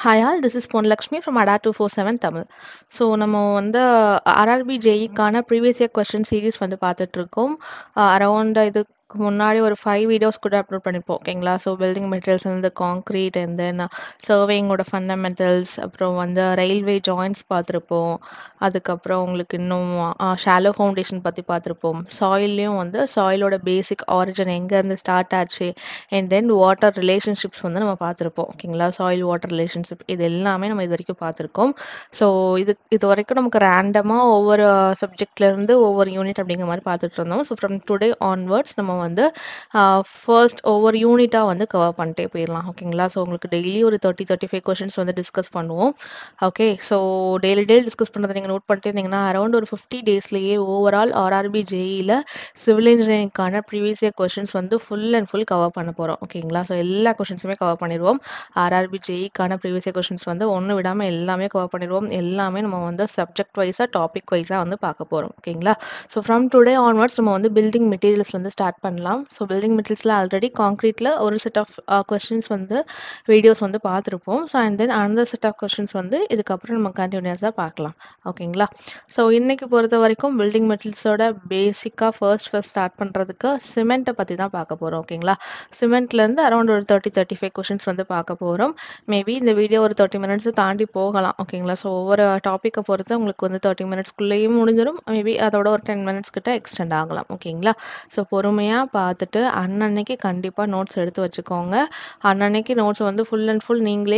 Hi all this is Ponlakshmi from Adda two four seven Tamil so நம்ம வந்து RRB ஜேஇக்கான previous year question series வந்து பார்த்துட்ருக்கோம் அரௌண்ட் இதுக்கு முன்னாடி ஒரு ஃபைவ் வீடியோஸ் கூட அப்லோட் பண்ணிப்போம் ஓகேங்களா ஸோ பில்டிங் மெட்டீரியல்ஸ் வந்து காங்க்ரீட் அண்ட் தென் சர்வேயிங்கோட ஃபண்டமெண்டல்ஸ் அப்புறம் வந்து ரயில்வே ஜாயின்ட்ஸ் பார்த்துருப்போம் அதுக்கப்புறம் உங்களுக்கு இன்னும் ஷாலோ ஃபவுண்டேஷன் பற்றி பார்த்துருப்போம் சாயில்லையும் வந்து சாயிலோட பேசிக் ஆரிஜின் எங்கேருந்து ஸ்டார்ட் ஆச்சு அண்ட் தென் வாட்டர் ரிலேஷன்ஷிப்ஸ் வந்து நம்ம பார்த்துருப்போம் ஓகேங்களா சாயில் வாட்டர் ரிலேஷன்ஷிப் இது எல்லாமே நம்ம இது வரைக்கும் பார்த்துருக்கோம் ஸோ இது இது வரைக்கும் நமக்கு ரேண்டமாக ஒவ்வொரு சப்ஜெக்ட்லேருந்து ஒவ்வொரு யூனிட் அப்படிங்கிற மாதிரி பார்த்துட்டு இருந்தோம் ஸோ ஃப்ரம் டுடே ஆன்வர்ட்ஸ் நம்ம வந்து ஃபர்ஸ்ட் ஒவ்வொரு யூனிட்டாக வந்து கவர் பண்ணிட்டே போயிடலாம் ஓகேங்களா ஸோ உங்களுக்கு டெய்லி ஒரு தேர்ட்டி தேர்ட்டி ஃபைவ் கொஷின்ஸ் வந்து டிஸ்கஸ் பண்ணுவோம் okay so daily daily discuss பண்ணுறதை நீங்கள் நோட் பண்ணிட்டே இருந்தீங்கன்னா அரௌண்ட் ஒரு ஃபிஃப்டி டேஸ்லேயே ஓவரால் ஆர்ஆர்பி ஜேஇயில் சிவில் இன்ஜினியரிங்கான ப்ரீவியஸ் இயர் கொஷின்ஸ் வந்து ஃபுல் அண்ட் ஃபுல் கவர் பண்ண போகிறோம் ஓகேங்களா ஸோ எல்லா கொஷின்ஸுமே கவர் பண்ணிடுவோம் ஆர்ஆர்பி ஜேஇக்கான ப்ரீவியஸ் இயர் கொஷின்ஸ் வந்து ஒன்று விடாமல் எல்லாமே கவர் பண்ணிடுவோம் எல்லாமே நம்ம வந்து சப்ஜெக்ட் வைஸாக டாபிக் வைஸாக வந்து பார்க்க போகிறோம் ஓகேங்களா ஸோ ஃப்ரம் டுடே ஆன்வர்ட்ஸ் நம்ம வந்து பில்டிங் மெட்டீரியல்ஸ்லேருந்து ஸ்டார்ட் பண்ணலாம் ஸோ பில்டிங் மெட்டீரியல்ஸில் ஆல்ரெடி காங்க்ரீட்டில் ஒரு செட் ஆஃப் கொஸ்டின்ஸ் வந்து வீடியோஸ் வந்து பார்த்துருப்போம் ஸோ அண்ட் தென் அந்த செட் ஆஃப் கொஸ்டின்ஸ் வந்து இதுக்கப்புறம் நம்ம கண்டினியூஸாக பார்க்கலாம் ஓகேங்களா ஸோ இன்னைக்கு பொறுத்த வரைக்கும் பில்டிங் மெட்டீரியல்ஸோட பேசிக்காக ஃபர்ஸ்ட் ஃபர்ஸ்ட் ஸ்டார்ட் பண்ணுறதுக்கு சிமெண்ட்டை பற்றி தான் பார்க்க போகிறோம் ஓகேங்களா சிமெண்ட்லேருந்து அரௌண்ட் ஒரு தேர்ட்டி தேர்ட்டி ஃபைவ் கொஷின்ஸ் வந்து பார்க்க போகிறோம் மேபி இந்த வீடியோ ஒரு தேர்ட்டி மினிட்ஸ் தாண்டி போகலாம் ஓகேங்களா ஸோ ஒவ்வொரு டாப்பிக்கை பொறுத்து உங்களுக்கு வந்து தேர்ட்டி மினிட்ஸ்க்குள்ளேயும் முடிஞ்சிடும் மேபி அதோட ஒரு டென் மினிட்ஸ் கிட்ட எக்ஸ்டெண்ட் ஆகலாம் ஓகேங்களா ஸோ பொறுமையாக பார்த்துட்டு அன்னன்னைக்கு கண்டிப்பாக நோட்ஸ் எடுத்து வச்சுக்கோங்க அன்னன்னைக்கு நோட்ஸ் வந்து ஃபுல் அண்ட் ஃபுல் நீங்களே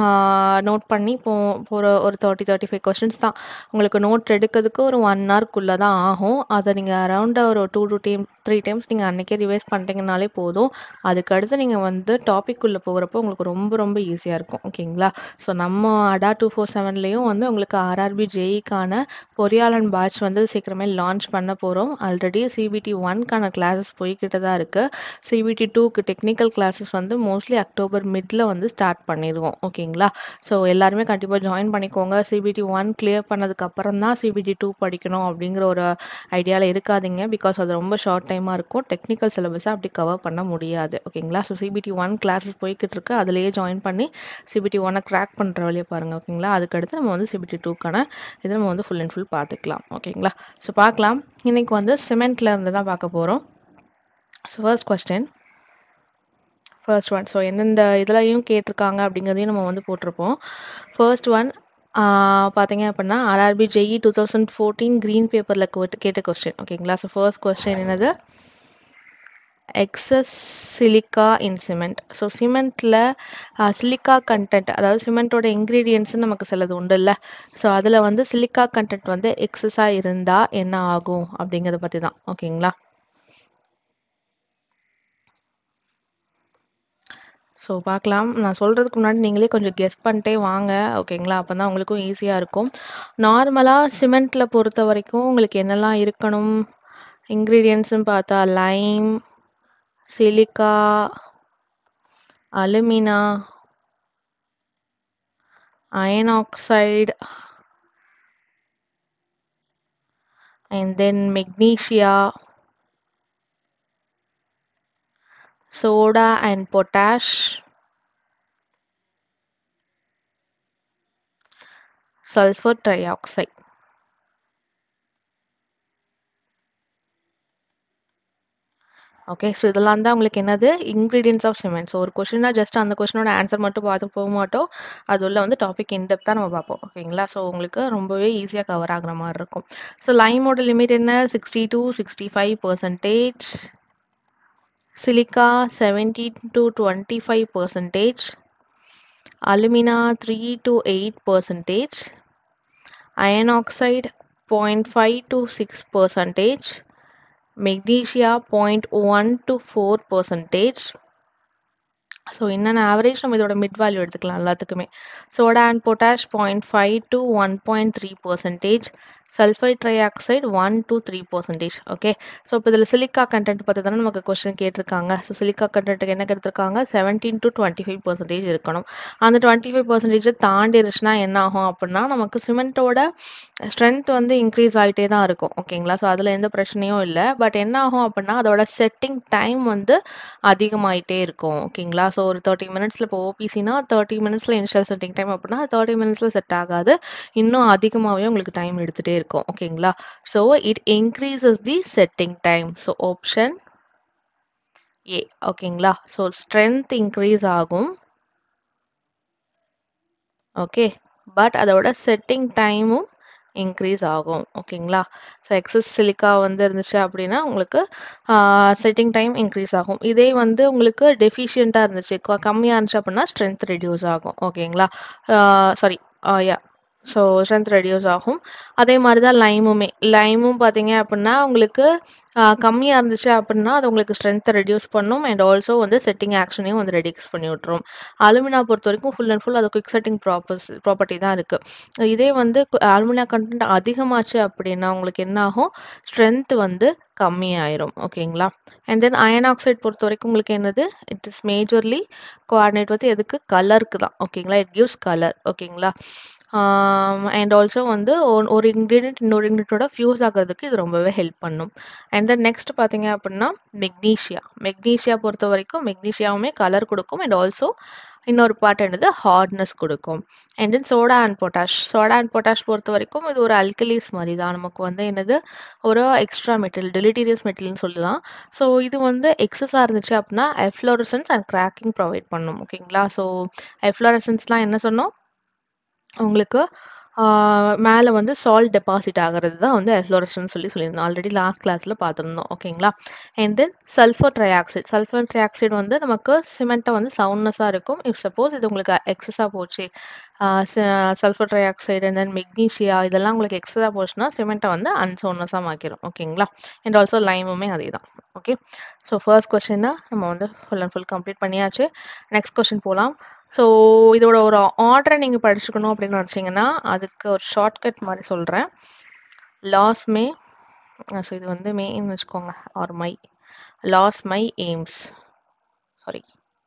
நோட் பண்ணி போ போகிற ஒரு தேர்ட்டி தேர்ட்டி ஃபைவ் கொஷின்ஸ் தான் உங்களுக்கு நோட் எடுக்கிறதுக்கு ஒரு ஒன் ஹவர்க்குள்ளே தான் ஆகும் அதை நீங்கள் அரௌண்ட் ஒரு two two team three times நீங்கள் அன்றைக்கே ரிவைஸ் பண்ணிட்டீங்கனாலே போதும் அதுக்கடுத்து நீங்கள் வந்து டாபிக் உள்ளே போகிறப்போ உங்களுக்கு ரொம்ப ரொம்ப ஈஸியாக இருக்கும் ஓகேங்களா ஸோ நம்ம அடா டூ ஃபோர் செவன்லேயும் வந்து உங்களுக்கு ஆர்ஆர்பி ஜேஇக்கான பொறியாளன் பேட்ச் வந்து சீக்கிரமே லான்ச் பண்ண போகிறோம் ஆல்ரெடி சிபிடி ஒன்க்கான கிளாஸஸ் போய்கிட்டு தான் இருக்குது சிபிடி டூக்கு டெக்னிக்கல் கிளாஸஸ் வந்து மோஸ்ட்லி அக்டோபர் மிடில் வந்து ஸ்டார்ட் பண்ணிடுவோம் ஓகேங்களா ஸோ எல்லாருமே கண்டிப்பாக ஜாயின் பண்ணிக்கோங்க சிபிடி ஒன் கிளியர் பண்ணதுக்கு அப்புறம் தான் சிபிடி டூ படிக்கணும் அப்படிங்கிற ஒரு ஐடியாவில் இருக்காதீங்க பிகாஸ் அது ரொம்ப ஷார்ட் டைமாக இருக்கும் டெக்னிக்கல் சிலபஸை அப்படி கவர் பண்ண முடியாது ஓகேங்களா ஸோ சிபிடி ஒன் கிளாஸஸ் போய்கிட்டு இருக்கு அதுலேயே ஜாயின் பண்ணி சிபிடி ஒன்னை க்ராக் பண்ணுற வழியை பாருங்கள் ஓகேங்களா அதுக்கடுத்து நம்ம வந்து சிபிடி டூக்கான இதை நம்ம வந்து ஃபுல் அண்ட் ஃபுல் பார்த்துக்கலாம் ஓகேங்களா ஸோ பார்க்கலாம் இன்னைக்கு வந்து சிமெண்ட்ல இருந்து தான் பார்க்க போகிறோம் so first question first one so எந்தெந்த இதுலையும் கேட்டிருக்காங்க அப்படிங்கிறதையும் நம்ம வந்து போட்டிருப்போம் ஃபர்ஸ்ட் ஒன் பார்த்தீங்க அப்படின்னா RRB JE two thousand fourteen green பேப்பரில் கேட்ட கொஸ்டின் ஓகேங்களா ஸோ ஃபர்ஸ்ட் கொஸ்டின் என்னது excess silica in cement so சிமெண்ட்டில் சிலிக்கா கண்டென்ட் அதாவது சிமெண்ட்டோட இன்க்ரீடியன்ட்ஸ் நமக்கு சிலது உண்டு இல்லை ஸோ அதில் வந்து சிலிக்கா கண்டென்ட் வந்து எக்ஸஸாக இருந்தால் என்ன ஆகும் அப்படிங்கிறத பற்றி தான் ஓகேங்களா ஸோ பார்க்கலாம் நான் சொல்கிறதுக்கு முன்னாடி நீங்களே கொஞ்சம் கெஸ் பண்ணிட்டே வாங்க ஓகேங்களா அப்போ தான் உங்களுக்கும் ஈஸியாக இருக்கும் நார்மலாக சிமெண்ட்டில் பொறுத்த வரைக்கும் உங்களுக்கு என்னெல்லாம் இருக்கணும் இன்க்ரீடியன்ட்ஸ்னு பார்த்தா lime silica alumina iron oxide and then magnesia soda and potash sulfur trioxide okay so இதெல்லாம் தான் உங்களுக்கு என்னது இன்க்ரீடியன்ஸ் ஆஃப் சிமெண்ட் ஸோ ஒரு கொஷினா ஜஸ்ட் அந்த கொஷினோட ஆன்சர் மட்டும் பார்த்து போக மாட்டோம் அது உள்ள வந்து டாபிக் இன்டெப்த் தான் நம்ம பார்ப்போம் ஓகேங்களா ஸோ உங்களுக்கு ரொம்பவே ஈஸியாக கவர் ஆகுற மாதிரி இருக்கும் ஸோ லைமோட லிமிட் என்ன sixty two sixty five percentage silica 70 to 25 percentage alumina 3 to 8 percentage iron oxide 0.5 to 6 percentage magnesia 0.1 to 4 percentage so என்னென்ன ஆவரேஜ் நம்ம இதோட மிட் வேல்யூ எடுத்துக்கலாம் எல்லாத்துக்குமே soda and potash point five to one point three percentage sulphite trioxide one to three percentage okay so இப்போ இதில் silica content பார்த்து தானே நமக்கு கொஸ்டின் கேட்டிருக்காங்க ஸோ சிலிக்கா கண்டென்ட்டுக்கு என்ன கேட்டிருக்காங்க seventeen to twenty five percentage இருக்கணும் அந்த டுவெண்ட்டி ஃபைவ் பர்சன்டேஜை தாண்டிடுச்சுன்னா என்ன ஆகும் அப்படின்னா நமக்கு சிமெண்ட்டோட ஸ்ட்ரென்த் வந்து இன்க்ரீஸ் ஆகிட்டே தான் இருக்கும் ஓகேங்களா ஸோ அதில் எந்த பிரச்சனையும் இல்லை பட் என்ன ஆகும் அப்படின்னா அதோட செட்டிங் டைம் வந்து அதிகமாயிட்டே இருக்கும் ஓகேங்களா ஸோ ஒரு தேர்ட்டி மினிட்ஸில் இப்போ ஓபிசினா தேர்ட்டி மினிட்ஸில் இனிஷியல் செட்டிங் டைம் அப்படின்னா தேர்ட்டி மினிட்ஸில் செட் ஆகாது இன்னும் அதிகமாகவே உங்களுக்கு டைம் எடுத்துகிட்டே இருக்கும் ஓகேங்களா so it increases the setting time so option A ஓகேங்களா ஸோ ஸ்ட்ரென்த் இன்க்ரீஸ் ஆகும் ஓகே பட் அதோட செட்டிங் டைமும் இன்க்ரீஸ் ஆகும் ஓகேங்களா ஸோ எக்ஸஸ் சிலிக்கா வந்து இருந்துச்சு அப்படின்னா உங்களுக்கு செட்டிங் டைம் இன்க்ரீஸ் ஆகும் இதே வந்து உங்களுக்கு டெஃபிஷியண்ட்டாக இருந்துச்சு கம்மியாக இருந்துச்சு அப்படின்னா ஸ்ட்ரென்த் ரெடியூஸ் ஆகும் ஓகேங்களா sorry yeah so strength reduce ஆகும் அதே மாதிரி தான் லைமுமே லைமும் பார்த்தீங்க அப்படின்னா உங்களுக்கு கம்மியாக இருந்துச்சு அப்படின்னா அது உங்களுக்கு ஸ்ட்ரென்த்தை ரெடியூஸ் பண்ணும் அண்ட் ஆல்சோ வந்து செட்டிங் ஆக்ஷனையும் வந்து ரெடியூஸ் பண்ணி விட்டுரும் அலுமினா பொறுத்த வரைக்கும் ஃபுல் அண்ட் ஃபுல் அது குவிக் செட்டிங் ப்ராப்பர்ஸ் ப்ராப்பர்ட்டி தான் இருக்குது இதே வந்து அலுமினா கண்டென்ட் அதிகமாச்சு அப்படின்னா உங்களுக்கு என்ன ஆகும் ஸ்ட்ரென்த் வந்து கம்மியாயிரும் ஓகேங்களா அண்ட் தென் அயன் ஆக்சைடு பொறுத்த வரைக்கும் உங்களுக்கு என்னது இட் இஸ் மேஜர்லி கோஆர்டினேட் வந்து எதுக்கு கலருக்கு தான் ஓகேங்களா இட் கிவ்ஸ் கலர் ஓகேங்களா அண்ட் ஆல்சோ வந்து ஒரு இன்க்ரீடியன்ட் இன்னொரு இன்க்ரீடியன்ட்டோட ஃபியூஸ் ஆகிறதுக்கு இது ரொம்பவே ஹெல்ப் பண்ணும் அண்ட் தென் நெக்ஸ்ட் பார்த்தீங்க அப்படின்னா மெக்னீஷியா மெக்னீஷியா பொறுத்த வரைக்கும் மெக்னீஷியாவுமே கலர் கொடுக்கும் அண்ட் ஆல்சோ இன்னொரு பார்ட் என்னது ஹார்ட்னஸ் கொடுக்கும் and then soda and potash soda and potash பொறுத்த வரைக்கும் இது ஒரு அல்கலிஸ் மாதிரி தான் நமக்கு வந்து என்னது ஒரு எக்ஸ்ட்ரா மெட்டீரியல் டெலிட்டீரியஸ் மெட்டீரியல்னு சொல்லலாம் ஸோ இது வந்து எக்ஸஸாக இருந்துச்சு அப்படின்னா எஃப்ளோரசன்ஸ் அண்ட் கிராக்கிங் ப்ரொவைட் பண்ணும் ஓகேங்களா ஸோ எஃப்ளோரசன்ஸ்லாம் என்ன சொன்னோம் உங்களுக்கு மேலே வந்து சால்ட் டெபாசிட் ஆகிறது தான் வந்து எஃப்ளோரசன் சொல்லி சொல்லியிருந்தோம் ஆல்ரெடி லாஸ்ட் கிளாஸில் பார்த்துருந்தோம் ஓகேங்களா and then sulphur trioxide sulphur trioxide வந்து நமக்கு சிமெண்ட்டை வந்து சவுண்ட்னஸாக இருக்கும் இஃப் சப்போஸ் இது உங்களுக்கு எக்ஸஸாக போச்சு sulphur trioxide and then magnesia இதெல்லாம் உங்களுக்கு எக்ஸஸாக போச்சுன்னா சிமெண்ட்டை வந்து அன்சவுண்ட்னஸாக மாக்கிடும் ஓகேங்களா அண்ட் ஆல்சோ லைமுமே அதே தான் ஓகே ஸோ ஃபர்ஸ்ட் கொஸ்டினை நம்ம வந்து ஃபுல் அண்ட் ஃபுல் கம்ப்ளீட் பண்ணியாச்சு நெக்ஸ்ட் கொஸ்டின் போகலாம் ஸோ இதோட ஒரு ஆர்டரை நீங்கள் படிச்சுக்கணும் அப்படின்னு நினச்சிங்கன்னா அதுக்கு ஒரு ஷார்ட்கட் மாதிரி சொல்கிறேன் லாஸ் மே ஸோ இது வந்து மேன்னு வச்சுக்கோங்க or my loss my aims sorry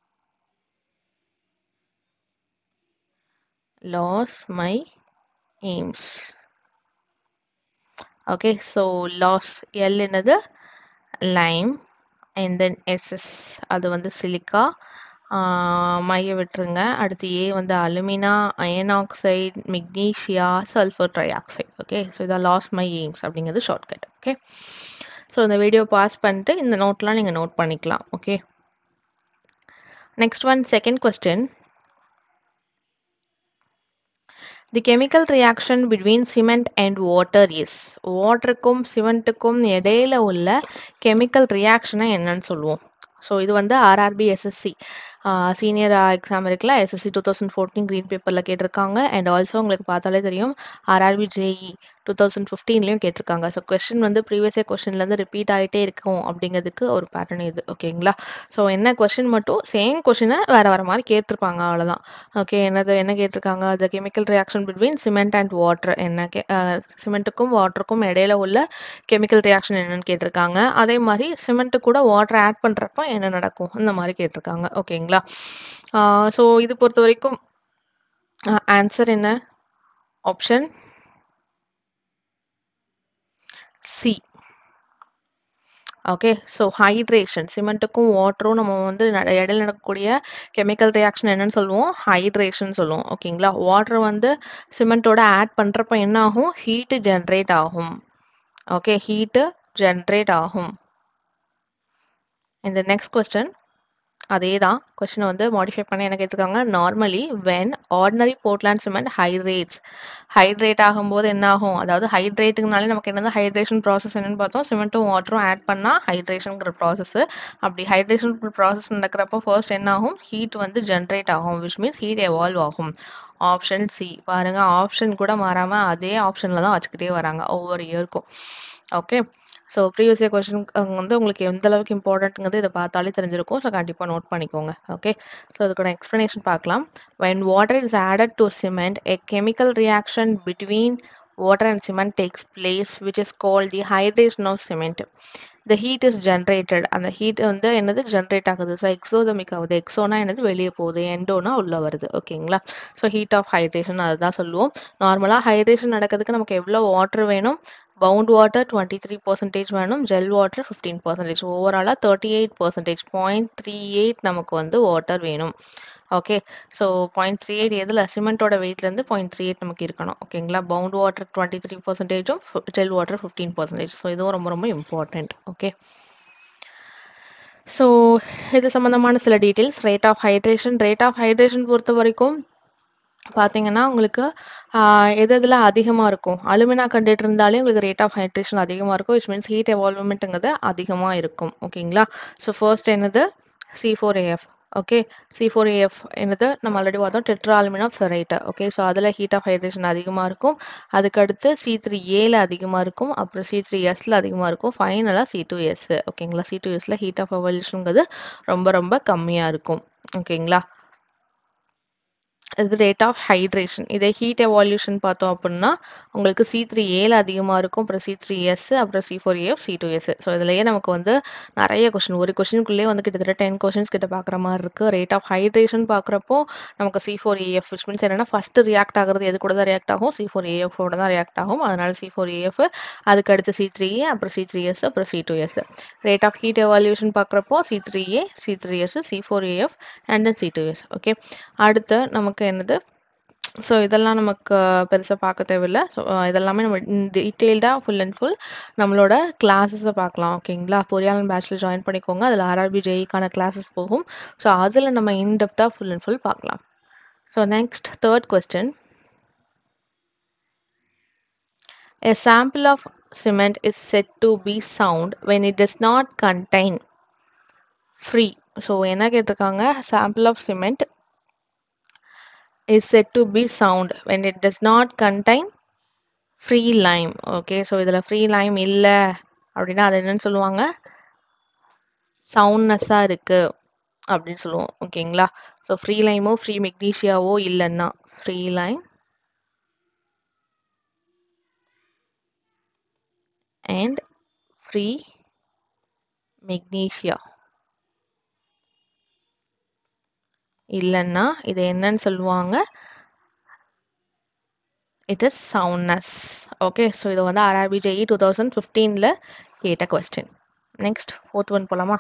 loss my aims okay so loss L என்னது லைம் அண்ட் தென் எஸ்எஸ் அது வந்து சிலிக்கா மைய விட்டுருங்க அடுத்து ஏ வந்து alumina iron oxide magnesia sulphur try trioxide okay so இதான் லாஸ் மை எய்ம்ஸ் அப்படிங்கிறது shortcut okay so இந்த வீடியோ பாஸ் பண்ணிட்டு இந்த நோட்லாம் நீங்கள் நோட் பண்ணிக்கலாம் okay next one second question the chemical reaction between cement and water is வாட்டருக்கும் சிமெண்ட்டுக்கும் இடையில உள்ள கெமிக்கல் ரியாக்ஷனை என்னன்னு சொல்லுவோம் ஸோ இது வந்து ஆர்ஆர்பி எஸ்எஸ்சி சீனியர் எக்ஸாம் இருக்குல்ல SSC two thousand fourteen green பேப்பரில் கேட்டிருக்காங்க அண்ட் ஆல்சோ உங்களுக்கு பார்த்தாலே தெரியும் ஆர்ஆர்பி ஜேஇ டூ தௌசண்ட் ஃபிஃப்டீன்லேயும் கேட்டிருக்காங்க ஸோ கொஸ்டின் வந்து ப்ரீவியஸ் இயர் கொஸ்டின்லேருந்து ரிப்பீட் ஆகிட்டே இருக்கும் அப்படிங்கிறதுக்கு ஒரு பேட்டர்ன் இது ஓகேங்களா ஸோ என்ன கொஸ்டின் மட்டும் சேம் கொஸ்டினை வேறு வேறு மாதிரி கேட்டிருப்பாங்க அவ்வளோதான் ஓகே என்னது என்ன கேட்டிருக்காங்க the chemical reaction between cement and water என்ன கே சிமெண்ட்டுக்கும் வாட்டருக்கும் இடையில உள்ள கெமிக்கல் ரியாக்ஷன் என்னன்னு கேட்டிருக்காங்க அதே மாதிரி சிமெண்ட்டு கூட வாட்டர் ஆட் பண்ணுறப்ப என்ன நடக்கும் இந்த மாதிரி கேட்டிருக்காங்க ஓகேங்களா ஸோ இது பொறுத்த வரைக்கும் ஆன்சர் என்ன option C okay so hydration சிமெண்ட்டுக்கும் வாட்டரும் நம்ம வந்து இடையில நடக்கக்கூடிய கெமிக்கல் ரியாக்ஷன் என்னன்னு சொல்லுவோம் ஹைட்ரேஷன் சொல்லுவோம் ஓகேங்களா வாட்டர் வந்து சிமெண்ட்டோட ஆட் பண்ணுறப்ப என்ன ஆகும் ஹீட்டு ஜென்ரேட் ஆகும் ஓகே ஹீட்டு ஜென்ரேட் ஆகும் இந்த நெக்ஸ்ட் கொஸ்டின் அதே தான் கொஸ்டினை வந்து மாடிஃபை பண்ணி என்ன கேட்டிருக்காங்க normally when ordinary Portland cement hydrates hydrate ஆகும்போது என்ன ஆகும் அதாவது ஹைட்ரேட்டுங்கனாலே நமக்கு என்னது ஹைட்ரேஷன் ப்ராசஸ் என்னன்னு பார்த்தோம் சிமெண்ட்டும் வாட்டரும் ஆட் பண்ணால் ஹைட்ரேஷனுங்கிற ப்ராசஸ் அப்படி ஹைட்ரேஷன் ப்ராசஸ் நடக்கிறப்போ ஃபர்ஸ்ட் என்ன ஆகும் ஹீட் வந்து ஜென்ரேட் ஆகும் விச் மீன்ஸ் ஹீட் எவால்வ் ஆகும் ஆப்ஷன் சி பாருங்க ஆப்ஷன் கூட மாறாமல் அதே ஆப்ஷனில் தான் வச்சுக்கிட்டே வராங்க ஒவ்வொரு இயருக்கும் okay so previous year question வந்து உங்களுக்கு எந்த அளவுக்கு இம்பார்ட்டன்ட்ங்கிறது இதை பார்த்தாலே தெரிஞ்சிருக்கும் ஸோ கண்டிப்பாக நோட் பண்ணிக்கோங்க ஓகே ஸோ அதுக்கான எக்ஸ்ப்ளனேஷன் பார்க்கலாம் when water is added to cement a chemical reaction between water and cement takes place which is called the hydration of cement the heat is generated அந்த heat வந்து என்னது generate ஆகுது so exothermic ஆகுது எக்ஸோனா என்னது வெளியே போகுது எண்டோனா உள்ள வருது ஓகேங்களா ஸோ ஹீட் ஆஃப் ஹைட்ரேஷன் அதுதான் சொல்லுவோம் நார்மலாக ஹைட்ரேஷன் நடக்கிறதுக்கு நமக்கு எவ்வளோ வாட்டர் வேணும் bound water twenty three percentage வேணும் ஜெல் வாட்டர் ஃபிஃப்டீன் பர்சன்டேஜ் ஓவராலாக thirty eight percentage point three eight நமக்கு வந்து வாட்டர் வேணும் okay so point three eight எதில் சிமெண்ட்டோட வெயிட்லேருந்து பாயிண்ட் த்ரீ எயிட் நமக்கு இருக்கணும் ஓகேங்களா பவுண்ட் வாட்டர் டுவெண்ட்டி த்ரீ பர்சன்டேஜும் gel water fifteen percentage so இதுவும் ரொம்ப ரொம்ப இம்பார்ட்டண்ட் ஓகே ஸோ இது சம்மந்தமான சில details rate of hydration rate of hydration பொறுத்த வரைக்கும் பார்த்தீங்கன்னா உங்களுக்கு ஆஹ் எது எதில் அதிகமாக இருக்கும் அலுமினா கண்டென்ட் இருந்தாலே உங்களுக்கு ரேட் ஆஃப் ஹைட்ரேஷன் அதிகமாக இருக்கும் விச் மீன்ஸ் ஹீட் எவால்வ்மெண்ட்டுங்கிறது அதிகமாக இருக்கும் ஓகேங்களா ஸோ ஃபர்ஸ்ட் என்னது C four AF okay C four AF என்னது நம்ம ஆல்ரெடி பார்த்தோம் tetra aluminium ferrite okay so அதில் ஹீட் ஆஃப் ஹைட்ரேஷன் அதிகமாக இருக்கும் அதுக்கடுத்து சி த்ரீ ஏல அதிகமாக இருக்கும் அப்புறம் சி த்ரீ எஸ்ல அதிகமாக இருக்கும் ஃபைனலாக சி டூ எஸ் ஓகேங்களா சி டூ எஸ்ல ஹீட் ஆஃப் எவல்யூஷனுங்கிறது ரொம்ப ரொம்ப கம்மியாக இருக்கும் ஓகேங்களா இது ரேட் ஆஃப் ஹைட்ரேஷன் இதே ஹீட் எவால்யூஷன் பார்த்தோம் அப்படின்னா உங்களுக்கு சி த்ரீ ஏல அதிகமாக இருக்கும் அப்புறம் சி த்ரீ எஸ் அப்புறம் C four A C two S so இதுலயே நமக்கு வந்து நிறைய கொஸ்டின் ஒரு கொஸ்டினுக்குள்ளேயே வந்து கிட்டத்தட்ட டென் கொஸ்டின்ஸ் கிட்ட பார்க்குற மாதிரி இருக்கு ரேட் ஆஃப் ஹைட்ரேஷன் பார்க்குறப்போ நமக்கு C four AF which means என்னன்னா ஃபர்ஸ்ட் ரியாக்ட் ஆகுறது எது கூட தான் ரியாக்ட் ஆகும் சி ஃபோர் ஏஎஃபோட தான் ரியாக்ட் ஆகும் அதனால சி ஃபோர் ஏஎஃப் அதுக்கு அடுத்து சி த்ரீ ஏ அப்புறம் சி த்ரீ எஸ் அப்புறம் C two S rate of heat evolution பார்க்குறப்போ C three A C three S C four AF and then C two S okay அடுத்து நமக்கு என்னது so இதெல்லாம் நமக்கு பெருசாக பார்க்க தேவையில்லை ஸோ இதெல்லாமே நம்ம டீட்டெயில்டாக ஃபுல் அண்ட் ஃபுல் நம்மளோட கிளாஸஸை பார்க்கலாம் ஓகேங்களா பொறியாளர் பேட்சில் ஜாயின் பண்ணிக்கோங்க அதில் ஆர்ஆர்பி ஜெயிக்கான கிளாஸஸ் போகும் ஸோ அதில் நம்ம இன்டெப்த்தாக ஃபுல் அண்ட் ஃபுல் பார்க்கலாம் so next third question A sample of cement is said to be sound when it does not contain free. So என்ன கேட்டிருக்காங்க sample of cement is said to be sound when it does not contain free lime. Okay so இதில் free lime இல்லை அப்படின்னா அது என்னன்னு சொல்லுவாங்க சவுண்ட்னஸ்ஸாக இருக்கு அப்படின்னு சொல்லுவோம் ஓகேங்களா ஸோ ஃப்ரீ லைமோ ஃப்ரீ மெக்னீஷியாவோ இல்லைன்னா free lime and free magnesia இல்லைன்னா இது என்னன்னு சொல்லுவாங்க it is soundness okay so இது வந்து ஆர்ஆர்பி ஜெஇ டூ தௌசண்ட் ஃபிஃப்டீனில் கேட்ட கொஸ்டின் நெக்ஸ்ட் ஃபோர்த் ஒன் போலாமா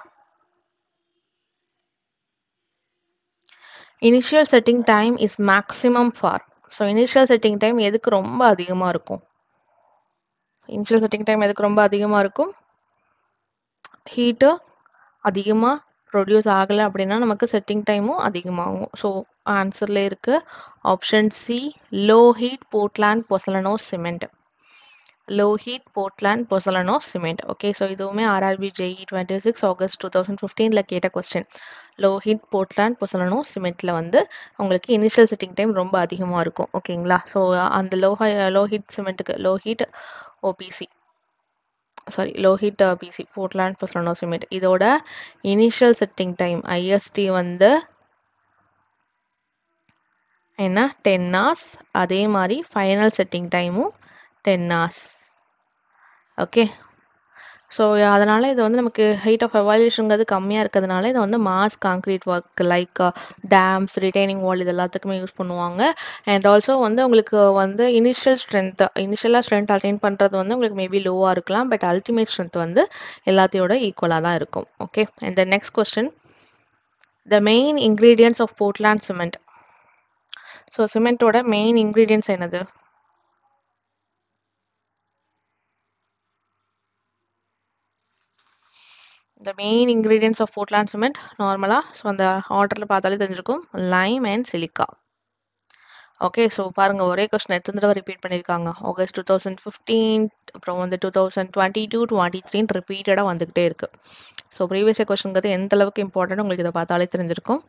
initial setting time is maximum for so initial setting time எதுக்கு ரொம்ப அதிகமாக இருக்கும் இனிஷியல் செட்டிங் டைம் எதுக்கு ரொம்ப அதிகமாக இருக்கும் ஹீட்டு அதிகமாக ப்ரொடியூஸ் ஆகலை அப்படின்னா நமக்கு செட்டிங் டைமும் அதிகமாகும் ஸோ ஆன்சரில் இருக்கு option C low heat Portland pozzolana cement low heat Portland pozzolana cement okay so இதுவுமே RRB JE twenty six August two thousand ஃபிஃப்டீனில் கேட்ட question low heat Portland pozzolana சிமெண்ட்டில் வந்து உங்களுக்கு இனிஷியல் செட்டிங் டைம் ரொம்ப அதிகமாக இருக்கும் ஓகேங்களா ஸோ அந்த லோ ஹை லோ ஹீட் சிமெண்ட்டுக்கு low heat OPC sorry low heat PC Portland pozzolana cement இதோட இனிஷியல் செட்டிங் டைம் ஐஎஸ்டி வந்து என்ன டென் ஹார்ஸ் அதே மாதிரி ஃபைனல் செட்டிங் டைமும் டென் ஹார்ஸ் ஓகே ஸோ அதனால் இது வந்து நமக்கு ஹைட் ஆஃப் எவால்யூஷனுங்கிறது கம்மியாக இருக்கிறதுனால இதை வந்து mass concrete work like dams retaining wall இது எல்லாத்துக்குமே யூஸ் பண்ணுவாங்க அண்ட் ஆல்சோ வந்து உங்களுக்கு வந்து இனிஷியல் ஸ்ட்ரென்த் இனிஷியலாக ஸ்ட்ரென்த் அட்டைன் பண்ணுறது வந்து உங்களுக்கு மேபி லோவாக இருக்கலாம் பட் அல்டிமேட் ஸ்ட்ரென்த் வந்து எல்லாத்தையோட ஈக்குவலாக தான் இருக்கும் okay and the next question the main ingredients of Portland cement so சிமெண்ட்டோட மெயின் இன்க்ரீடியன்ஸ் என்னது the main ingredients of Portland cement நார்மலாக ஸோ அந்த ஆர்டரில் பார்த்தாலே தெரிஞ்சிருக்கும் lime and silica okay so பாருங்க ஒரே கொஸ்டின் எத்தனை தடவை ரிப்பீட் பண்ணியிருக்காங்க ஆகஸ்ட் டூ தௌசண்ட் ஃபிஃப்டீன் அப்புறம் வந்து two thousand twenty two twenty த்ரீன்னு ரிப்பீட்டடாக வந்துக்கிட்டே இருக்கு ஸோ ப்ரீவியஸ் கொஸ்டின்ங்கிறது எந்த அளவுக்கு இம்பார்ட்டன்ட் உங்களுக்கு இதை பார்த்தாலே தெரிஞ்சிருக்கும்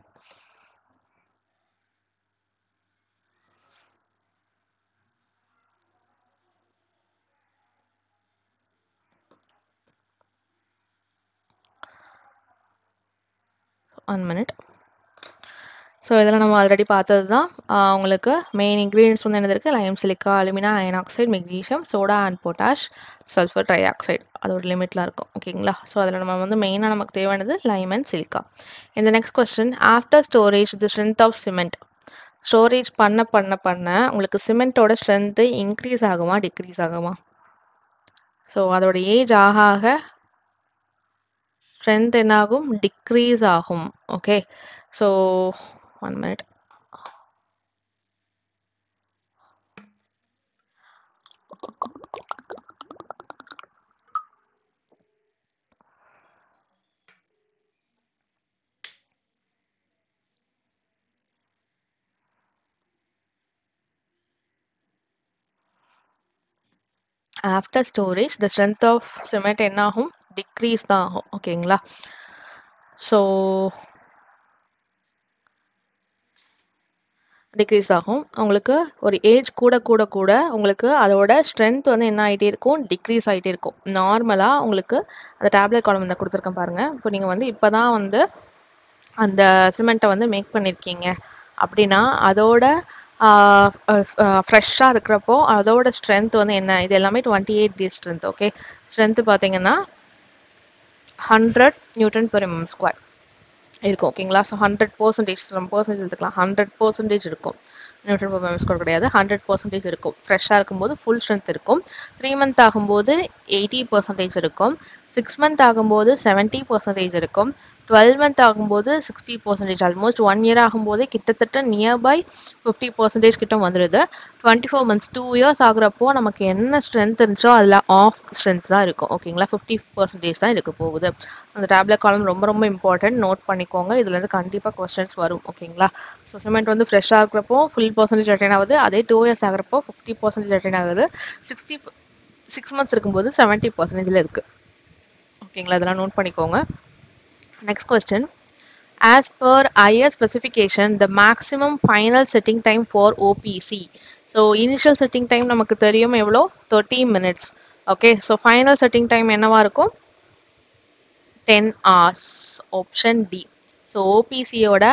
one minute ஸோ இதெல்லாம் நம்ம ஆல்ரெடி பார்த்தது தான் உங்களுக்கு மெயின் இன்க்ரீடியன்ஸ் வந்து என்னது இருக்குது lime silica alumina iron oxide magnesium soda and potash sulphur try oxide அதோட லிமிட்லாம் இருக்கும் ஓகேங்களா ஸோ அதில் நம்ம வந்து மெயினாக நமக்கு தேவையானது லைம் அண்ட் சிலிக்கா இந்த next question after storage the strength of cement storage பண்ண பண்ண பண்ண உங்களுக்கு சிமெண்ட்டோட ஸ்ட்ரென்த்து இன்க்ரீஸ் ஆகுமா டிக்ரீஸ் ஆகுமா ஸோ அதோட ஏஜ் ஆக ஆக ஸ்ட்ரென்த் என்னாகும் டிக்ரீஸ் ஆகும் okay so one minute after storage the strength of cement என்ன ஆகும் டிக்ரீஸ் தான் ஆகும் ஓகேங்களா ஸோ டிக்ரீஸ் ஆகும் உங்களுக்கு ஒரு ஏஜ் கூட கூட கூட உங்களுக்கு அதோட ஸ்ட்ரென்த் வந்து என்ன ஆகிட்டே இருக்கும் டிக்ரீஸ் ஆகிட்டே இருக்கும் நார்மலாக உங்களுக்கு அந்த டேப்லெட் காலம் வந்து கொடுத்துருக்கேன் பாருங்கள் இப்போ நீங்கள் வந்து இப்போ தான் வந்து அந்த சிமெண்ட்டை வந்து மேக் பண்ணியிருக்கீங்க அப்படின்னா அதோட ஃப்ரெஷ்ஷாக இருக்கிறப்போ அதோட ஸ்ட்ரென்த் வந்து என்ன இது எல்லாமே twenty eight days strength okay strength பார்த்தீங்கன்னா hundred newton per mm square இருக்கும் ஓகேங்களா ஸோ ஹண்ட்ரட் பர்சன்டேஜ் நம்ம பர்சன்டேஜ் எடுத்துக்கலாம் ஹண்ட்ரட் பர்சன்டேஜ் இருக்கும் நியூட்ரன் பெர் எம்எம் ஸ்கொயர் கிடையாது ஹண்ட்ரட் பர்சன்டேஜ் இருக்கும் ஃப்ரெஷ்ஷாக இருக்கும்போது ஃபுல் ஸ்ட்ரென்த் இருக்கும் த்ரீ மந்த் ஆகும்போது எயிட்டி பர்சன்டேஜ் இருக்கும் சிக்ஸ் மந்த் ஆகும்போது செவன்ட்டி பர்சன்டேஜ் இருக்கும் டுவெல் மந்த் ஆகும்போது sixty percentage almost one year ஆகும்போதே கிட்டத்தட்ட நியர்பை ஃபிஃப்டி பர்சன்டேஜ் கிட்ட வந்துடுது twenty four months two years ஆகுறப்போ நமக்கு என்ன ஸ்ட்ரென்த் இருந்துச்சோ அதில் ஆஃப் ஸ்ட்ரென்த் தான் இருக்கும் ஓகேங்களா ஃபிஃப்டி பர்சன்டேஜ் தான் இருக்க போகுது அந்த டேப்லெட் காலம் ரொம்ப ரொம்ப இம்பார்ட்டன்ட் நோட் பண்ணிக்கோங்க இதுலேருந்து கண்டிப்பாக கொஸ்டின்ஸ் வரும் ஓகேங்களா ஸோ சிமெண்ட் வந்து ஃப்ரெஷ்ஷாக இருக்கிறப்போ ஃபுல் பர்சன்டேஜ் அட்டைன் ஆகுது அதே டூ இயர்ஸ் ஆகிறப்போ ஃபிஃப்டி பர்சன்டேஜ் அட்டைன் ஆகுது சிக்ஸ்டி சிக்ஸ் மந்த்ஸ் இருக்கும்போது செவன்ட்டி பர்சன்டேஜில் இருக்குது ஓகேங்களா இதெல்லாம் நோட் பண்ணிக்கோங்க Next question. As per IS specification, the maximum final setting time for OPC. So, initial setting time நமக்கு தெரியும் எவ்வளோ thirty minutes okay so final setting time என்னவா இருக்கும் ten hours option D so ஓபிசியோட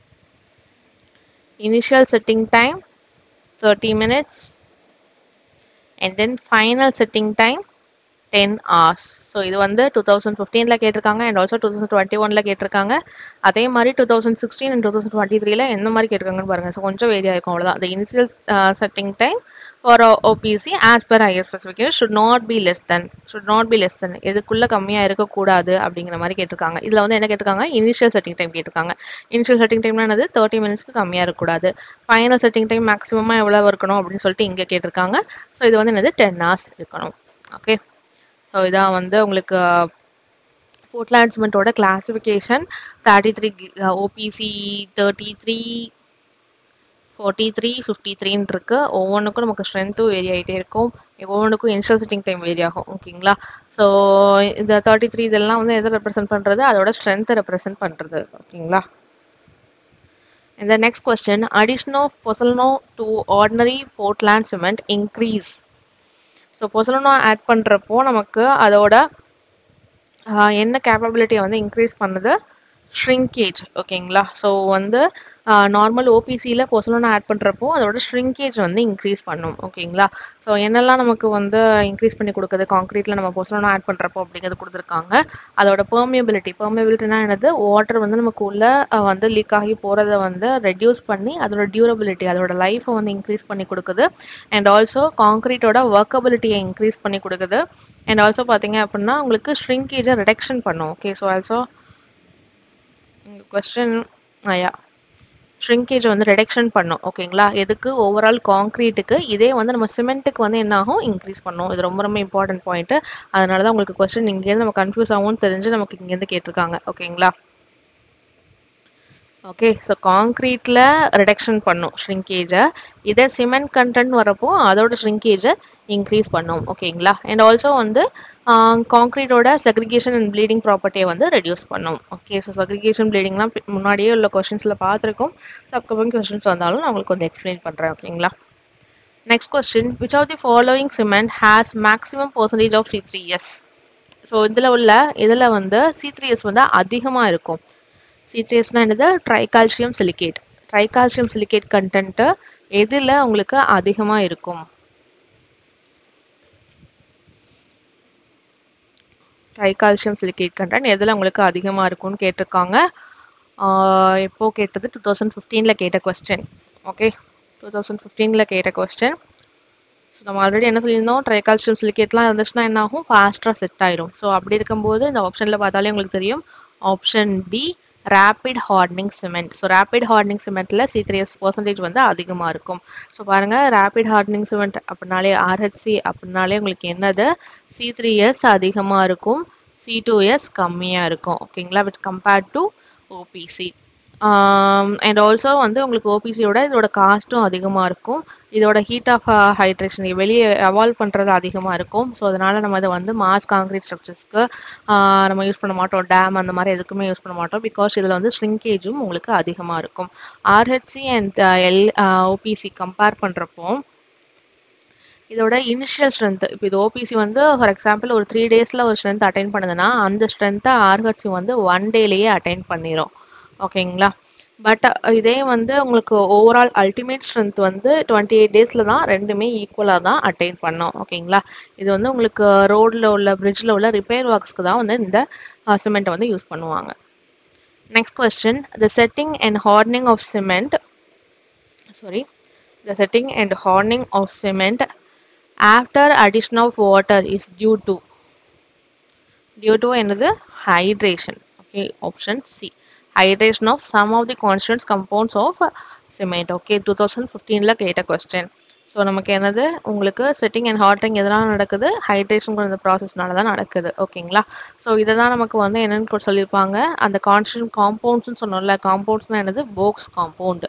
initial setting time thirty minutes and then final setting time ten hours so இது வந்து two thousand ஃபிஃப்டீனில் கேட்டிருக்காங்க and also two thousand twenty ஒனில் கேட்டிருக்காங்க அதே மாதிரி two thousand sixteen and two thousand twenty த்ரீல எந்த மாதிரி கேட்டிருக்காங்கன்னு பாருங்கள் ஸோ கொஞ்சம் வேரியா இருக்கும் அவ்வளோதான் அந்த initial setting time for OPC as per IS specification should not be less than should not be less than எதுக்குள்ளே கம்மியாக இருக்கக்கூடாது அப்படிங்கிற மாதிரி கேட்டிருக்காங்க இதில் வந்து என்ன கேட்டிருக்காங்க இனிஷியல் செட்டிங் டைம் கேட்டிருக்காங்க இனிஷியல் செட்டிங் டைம்னா என்னது தேர்ட்டி மினிட்ஸ்க்கு கம்மியாக இருக்கக்கூடாது ஃபைனல் செட்டிங் டைம் மேக்ஸிமமாக எவ்வளோ இருக்கணும் அப்படின்னு சொல்லிட்டு இங்கே கேட்டிருக்காங்க ஸோ இது வந்து என்னது டென் ஹவர்ஸ் இருக்கணும் ஓகே ஸோ இதான் வந்து உங்களுக்கு போர்ட்லாண்ட் சிமெண்ட்டோட classification thirty three OPC thirty three forty three fifty த்ரீன்னு இருக்கு ஒவ்வொன்றுக்கும் நமக்கு ஸ்ட்ரென்த்தும் வேரி ஆகிட்டே இருக்கும் ஒவ்வொன்றுக்கும் இனிஷியல் செட்டிங் டைம் வேரி ஆகும் ஓகேங்களா ஸோ இந்த தேர்ட்டி த்ரீ இதெல்லாம் வந்து எதை ரெப்ரசென்ட் பண்ணுறது அதோட ஸ்ட்ரென்த்தை ரெப்ரசென்ட் பண்ணுறது ஓகேங்களா இந்த next question addition of pozzolana to ordinary Portland cement increase so pozzolana add பண்ணுறப்போ நமக்கு அதோட என்ன கேப்பபிலிட்டியை வந்து இன்க்ரீஸ் பண்ணுது ஷ்ரிங்கேஜ் ஓகேங்களா ஸோ வந்து நார்மல் ஓபிசியில் பொசலோனா ஆட் பண்ணுறப்போ அதோட ஷ்ரிங்கேஜ் வந்து இன்க்ரீஸ் பண்ணும் ஓகேங்களா ஸோ என்னெல்லாம் நமக்கு வந்து இன்க்ரீஸ் பண்ணி கொடுக்குது காங்க்ரீட்டில் நம்ம பொசலோனா ஆட் பண்ணுறப்போ அப்படிங்கிறது கொடுத்துருக்காங்க அதோட பெர்மியபிலிட்டி பெர்மியபிலிட்டினா என்னது வாட்டர் வந்து நமக்கு உள்ள வந்து லீக் ஆகி போகிறத வந்து ரெடியூஸ் பண்ணி அதோட டியூரபிலிட்டி அதோட லைஃப்பை வந்து இன்க்ரீஸ் பண்ணி கொடுக்குது அண்ட் ஆல்சோ காங்க்ரீட்டோட ஒர்க்கபிலிட்டியை இன்க்ரீஸ் பண்ணி கொடுக்குது அண்ட் ஆல்சோ பார்த்தீங்க அப்படின்னா உங்களுக்கு ஷ்ரிங்கேஜை ரிடக்ஷன் பண்ணும் ஓகே ஸோ ஆல்சோ கொஸ்டின் ஐயா ஷ்ரிங்கேஜ் வந்து ரிடக்ஷன் பண்ணும் ஓகேங்களா எதுக்கு ஓவரால் காங்க்ரீட்டுக்கு இதே வந்து நம்ம சிமெண்ட்டுக்கு வந்து என்ன ஆகும் இன்க்ரீஸ் பண்ணும் இது ரொம்ப ரொம்ப இம்பார்ட்டன்ட் பாயிண்ட் அதனால தான் உங்களுக்கு கொஸ்டின் இங்கேருந்து நம்ம கன்ஃபியூஸ் ஆகும்னு தெரிஞ்சு நமக்கு இங்கேருந்து கேட்டிருக்காங்க ஓகேங்களா ஓகே ஸோ காங்க்ரீட்டில் ரிடக்ஷன் பண்ணும் ஷ்ரிங்கேஜை இதே சிமெண்ட் கண்டென்ட் வரப்போ அதோட ஷ்ரிங்கேஜை இன்க்ரீஸ் பண்ணும் ஓகேங்களா அண்ட் ஆல்சோ வந்து காங்க்ரீட்டோட செக்ரிகேஷன் அண்ட் ப்ளீடிங் ப்ராப்பர்ட்டியை வந்து ரெடியூஸ் பண்ணும் ஓகே ஸோ செக்ரிகேஷன் ப்ளீடிங்லாம் முன்னாடியே உள்ள கொஷின்ஸில் பார்த்துருக்கோம் ஸோ அப்கமிங் கொஷின்ஸ் வந்தாலும் நான் உங்களுக்கு வந்து எக்ஸ்பிளைன் பண்ணுறேன் ஓகேங்களா next question which of the following cement has maximum percentage of C three S so இதில் உள்ள இதில் வந்து சி த்ரீ எஸ் வந்து அதிகமாக இருக்கும் சி த்ரீ எஸ்னால் என்னது tricalcium silicate tricalcium silicate content எதில் உங்களுக்கு அதிகமாக இருக்கும் ட்ரைகால்சியம் சிலிகேட் கண்டென்ட் எதில் உங்களுக்கு அதிகமாக இருக்கும்னு கேட்டிருக்காங்க எப்போ கேட்டது டூ தௌசண்ட் ஃபிஃப்டீனில் கேட்ட கொஸ்டின் ஓகே டூ தௌசண்ட் ஃபிஃப்டீனில் கேட்ட கொஸ்டின் ஸோ நம்ம ஆல்ரெடி என்ன சொல்லியிருந்தோம் ட்ரைகால்சியம் சிலிகேட்லாம் இருந்துச்சுன்னா என்ன ஆகும் ஃபாஸ்ட்டாக செட் ஆயிடும் ஸோ அப்படி இருக்கும்போது இந்த ஆப்ஷனில் பார்த்தாலே உங்களுக்கு தெரியும் option D rapid hardening cement so rapid hardening சிமெண்ட்டில் சி த்ரீ எஸ் பர்சன்டேஜ் வந்து அதிகமாக இருக்கும் ஸோ பாருங்கள் ரேபிட் ஹார்டனிங் சிமெண்ட் அப்படின்னாலே ஆர்ஹெச்சி அப்படின்னாலே உங்களுக்கு என்னது சி த்ரீ எஸ் அதிகமாக இருக்கும் சி டூ எஸ் கம்மியாக இருக்கும் ஓகேங்களா with compared to OPC and also வந்து உங்களுக்கு ஓபிசியோட இதோட காஸ்ட்டும் அதிகமாக இருக்கும் இதோட ஹீட் ஆஃப் ஹைட்ரேஷன் வெளியே அவால்வ் பண்ணுறது அதிகமாக இருக்கும் ஸோ அதனால் நம்ம அதை வந்து மாஸ் காங்கிரீட் ஸ்ட்ரக்சர்ஸ்க்கு நம்ம யூஸ் பண்ண மாட்டோம் டேம் அந்த மாதிரி எதுக்குமே யூஸ் பண்ண மாட்டோம் பிகாஸ் இதில் வந்து ஸ்ரிங்கேஜும் உங்களுக்கு அதிகமாக இருக்கும் RHC and L OPC compare பண்ணுறப்போ இதோட இனிஷியல் ஸ்ட்ரென்த் இப்போ இது ஓபிசி வந்து ஃபார் எக்ஸாம்பிள் ஒரு த்ரீ டேஸில் ஒரு ஸ்ட்ரென்த் அட்டைன் பண்ணுதுன்னா அந்த ஸ்ட்ரென்த்தை ஆர்ஹெச்சி வந்து ஒன் டேலேயே அட்டைன் பண்ணிடும் ஓகேங்களா பட் இதே வந்து உங்களுக்கு ஓவரால் அல்டிமேட் ஸ்ட்ரென்த் வந்து டுவெண்ட்டி எயிட் டேஸில் தான் ரெண்டுமே ஈக்குவலாக தான் அட்டைன் பண்ணோம் ஓகேங்களா இது வந்து உங்களுக்கு ரோடில் உள்ள பிரிட்ஜில் உள்ள ரிப்பேர் ஒர்க்ஸ்க்கு தான் வந்து இந்த சிமெண்ட்டை வந்து யூஸ் பண்ணுவாங்க next question the setting and hardening of cement sorry the setting and hardening of cement after addition of water is due to due to என்னது hydration okay option C hydration of some of the constituents compounds of cement ஓகே two thousand ஃபிஃப்டீனில் கேட்ட question so நமக்கு என்னது உங்களுக்கு setting and Harding எதனால் நடக்குது hydration இந்த ப்ராசஸ்னால தான் நடக்குது ஓகேங்களா ஸோ இதை தான் நமக்கு வந்து என்னென்னு சொல்லியிருப்பாங்க அந்த கான்ஸ்டன்ட் காம்பவுண்ட்ஸ்னு சொன்னோம்ல காம்பவுண்ட்ஸ்னால் என்னது Bogue's compound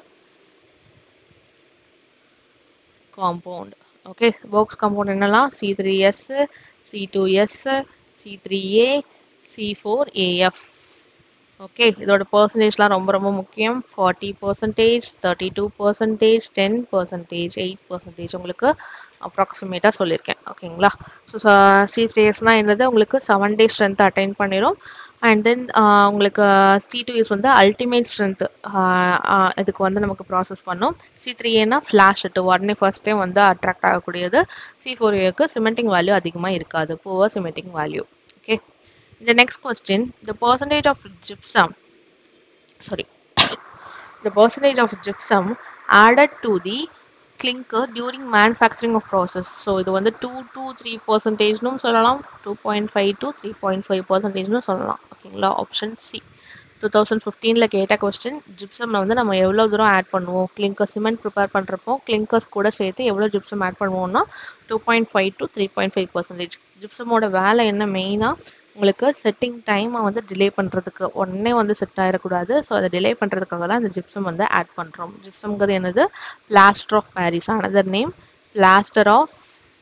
compound okay Bogue's compound என்னெல்லாம் C three S C two S C three A C four AF okay இதோட பர்சன்டேஜ்லாம் ரொம்ப ரொம்ப முக்கியம் forty percentage thirty two percentage ten percentage eight percentage உங்களுக்கு அப்ராக்சிமேட்டாக சொல்லியிருக்கேன் ஓகேங்களா ஸோ சி ஸ்டேஸ்னால் என்னது உங்களுக்கு செவன் டேஸ் ஸ்ட்ரென்த் அட்டைன் பண்ணிடும் அண்ட் தென் உங்களுக்கு சி டூ இஸ் வந்து அல்டிமேட் ஸ்ட்ரென்த் இதுக்கு வந்து நமக்கு ப்ராசஸ் பண்ணும் சி த்ரீ ஏனா ஃப்ளாஷ் இட்டு உடனே ஃபர்ஸ்ட் டைம் வந்து அட்ராக்ட் ஆகக்கூடியது சி ஃபோர் ஏக்கு சிமெண்டிங் வேல்யூ அதிகமாக இருக்காது poor cementing value okay The next question, the percentage of gypsum, sorry, the percentage of gypsum added to the clinker during manufacturing of process. So, இது வந்து two two three பர்சன்டேஜ்னும் சொல்லலாம் two point five to three point five பர்சன்டேஜ்னு சொல்லலாம் ஓகேங்களா option C two thousand ஃபிஃப்டீனில் கேட்ட question ஜிப்சமில் வந்து நம்ம எவ்வளோ தூரம் ஆட் பண்ணுவோம் கிளிங்கர் சிமெண்ட் ப்ரிப்பேர் பண்ணுறப்போ கிளிங்கர்ஸ் கூட சேர்த்து எவ்வளோ ஜிப்சம் ஆட் பண்ணுவோம்னா two point five to three point five percentage ஜிப்சமோட வேலை என்ன மெயினாக உங்களுக்கு செட்டிங் டைமை வந்து டிலே பண்ணுறதுக்கு உடனே வந்து செட் ஆகிடக்கூடாது ஸோ அதை டிலே பண்ணுறதுக்காக தான் இந்த ஜிப்சம் வந்து ஆட் பண்ணுறோம் ஜிப்சம்ங்கிறது என்னது plaster of Paris another name plaster of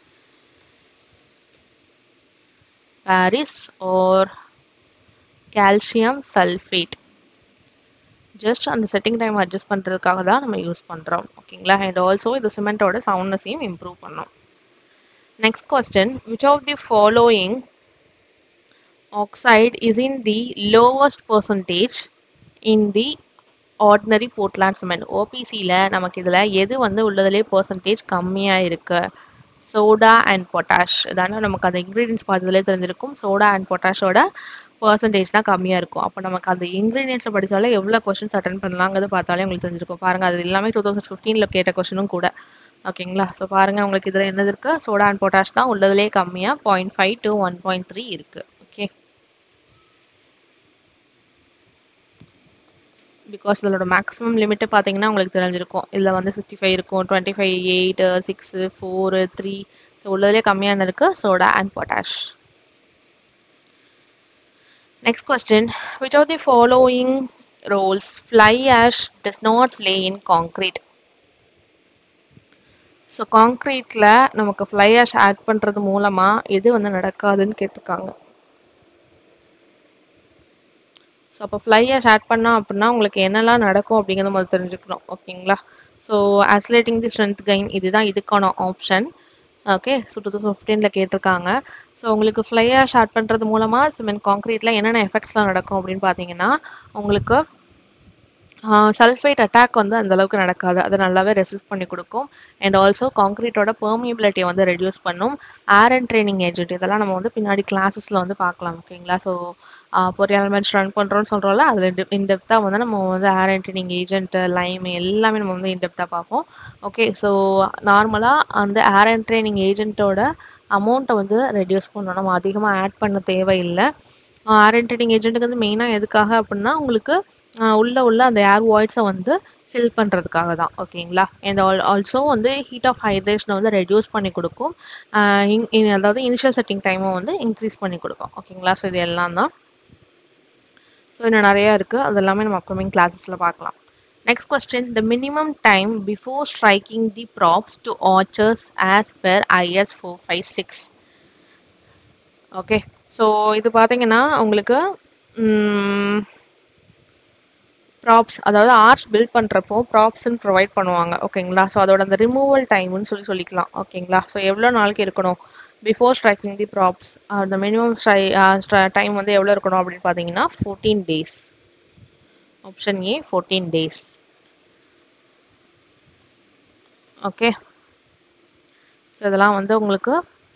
Paris or calcium sulphate just அந்த செட்டிங் டைம் அட்ஜஸ்ட் பண்ணுறதுக்காக தான் நம்ம யூஸ் பண்ணுறோம் ஓகேங்களா அண்ட் ஆல்சோ இது சிமெண்ட்டோட சவுண்ட்னஸையும் இம்ப்ரூவ் பண்ணோம் next question which of the following oxide is in the lowest percentage in the ordinary Portland cement ஓபிசியில் நமக்கு இதில் எது வந்து உள்ளதுலேயே பர்சன்டேஜ் கம்மியாக இருக்கு சோடா அண்ட் பொட்டாஷ் இதான நமக்கு அந்த இன்க்ரீடியன்ஸ் பார்த்ததுலேயே தெரிஞ்சிருக்கும் சோடா அண்ட் பொட்டாஷோட பர்சன்டேஜ் தான் கம்மியாக இருக்கும் அப்போ நமக்கு அந்த இன்க்ரீடியன்ஸை படித்தாலே எவ்வளோ கொஸ்டின்ஸ் அட்டன் பண்ணலாங்கிறது பார்த்தாலே உங்களுக்கு தெரிஞ்சிருக்கும் பாருங்கள் அது எல்லாமே டூ தௌசண்ட் ஃபிஃப்டீனில் கேட்ட கொஸ்டினும் கூட ஓகேங்களா ஸோ பாருங்கள் உங்களுக்கு இதில் என்னது இருக்குது சோடா அண்ட் பொட்டாஷ் தான் உள்ளதுலேயே கம்மியாக point five to one point three இருக்குது ஓகே பிகாஸ் இதோட மேக்ஸிமம் லிமிட்டு பார்த்தீங்கன்னா உங்களுக்கு தெரிஞ்சிருக்கும் இதில் வந்து சிக்ஸ்டி ஃபைவ் இருக்கும் twenty five eight six four three so உள்ளதுலேயே கம்மியான இருக்குது soda and potash next question which of the following roles fly ash does not lay in concrete so காங்க்ரீட்டில் நமக்கு ஃப்ளை ஆஷ் ஆட் பண்ணுறது மூலமாக எது வந்து நடக்காதுன்னு கேட்டிருக்காங்க ஸோ அப்போ ஃப்ளை ஆஷ் ஆட் பண்ணோம் அப்படின்னா உங்களுக்கு என்னெல்லாம் நடக்கும் அப்படிங்கிறத முதல்ல தெரிஞ்சுக்கணும் ஓகேங்களா so accelerating the strength gain இதுதான் இதுக்கான option okay so two thousand ஃபிஃப்டீனில் கேட்டிருக்காங்க ஸோ உங்களுக்கு ஃப்ளை ஆஷ் ஆட் பண்ணுறது மூலமாக சிமெண்ட் காங்க்ரீட்டில் என்னென்ன எஃபெக்ட்ஸ்லாம் நடக்கும் அப்படின்னு பார்த்தீங்கன்னா உங்களுக்கு சல்ஃபேட் அட்டாக் வந்து அந்த அளவுக்கு நடக்காது அதை நல்லாவே ரெசிஸ்ட் பண்ணி கொடுக்கும் அண்ட் ஆல்சோ காங்க்ரீட்டோட பெர்மியபிலிட்டியை வந்து ரெடியூஸ் பண்ணும் ஏர் அண்ட் ட்ரைனிங் ஏஜென்ட் இதெல்லாம் நம்ம வந்து பின்னாடி கிளாஸஸில் வந்து பார்க்கலாம் ஓகேங்களா ஸோ பொறியாளர் மேட்ச் ரன் பண்ணுறோம்னு சொல்கிறோம்ல அதில் இன்டெப்த்தாக வந்து நம்ம வந்து ஏர் அண்ட் ட்ரைனிங் ஏஜென்ட் லைம் எல்லாமே நம்ம வந்து இன்டெப்த்தாக பார்ப்போம் ஓகே ஸோ நார்மலாக அந்த ஏர் அண்ட் ட்ரைனிங் ஏஜென்ட்டோட அமௌண்ட்டை வந்து ரெடியூஸ் பண்ணணும் நம்ம அதிகமாக ஆட் பண்ண தேவையில்லை ஏர் அண்ட் ட்ரைனிங் ஏஜென்ட்டுக்கு வந்து மெயினாக எதுக்காக அப்படின்னா உங்களுக்கு உள்ள உள்ள அந்த ஏர் வாய்ட்ஸை வந்து ஃபில் பண்ணுறதுக்காக தான் ஓகேங்களா அண்ட் ஆல் ஆல்சோ வந்து ஹீட் ஆஃப் ஹைட்ரேஷனை வந்து ரெடியூஸ் பண்ணி கொடுக்கும் அதாவது இனிஷியல் செட்டிங் டைமை வந்து இன்க்ரீஸ் பண்ணி கொடுக்கும் ஓகேங்களா ஸோ இது எல்லாம் தான் ஸோ இன்னும் நிறையா இருக்குது அது எல்லாமே நம்ம அப்கமிங் கிளாஸஸில் பார்க்கலாம் next question the minimum time before striking the props to arches as per IS four five six okay so இது பார்த்தீங்கன்னா உங்களுக்கு ப்ராப்ஸ் அதாவது ஆர்ச் பில்ட் பண்ணுறப்போ ப்ராப்ஸ்ன்னு ப்ரொவைட் பண்ணுவாங்க ஓகேங்களா ஸோ அதோட அந்த ரிமூவல் டைம்னு சொல்லி சொல்லிக்கலாம் ஓகேங்களா ஸோ எவ்வளோ நாளைக்கு இருக்கணும் பிஃபோர் ஸ்ட்ரைக்கிங் தி ப்ராப்ஸ் அந்த மினிமம் ஸ்ட்ரை டைம் வந்து எவ்வளோ இருக்கணும் அப்படின்னு பார்த்தீங்கன்னா fourteen days option A fourteen days okay so இதெல்லாம் வந்து உங்களுக்கு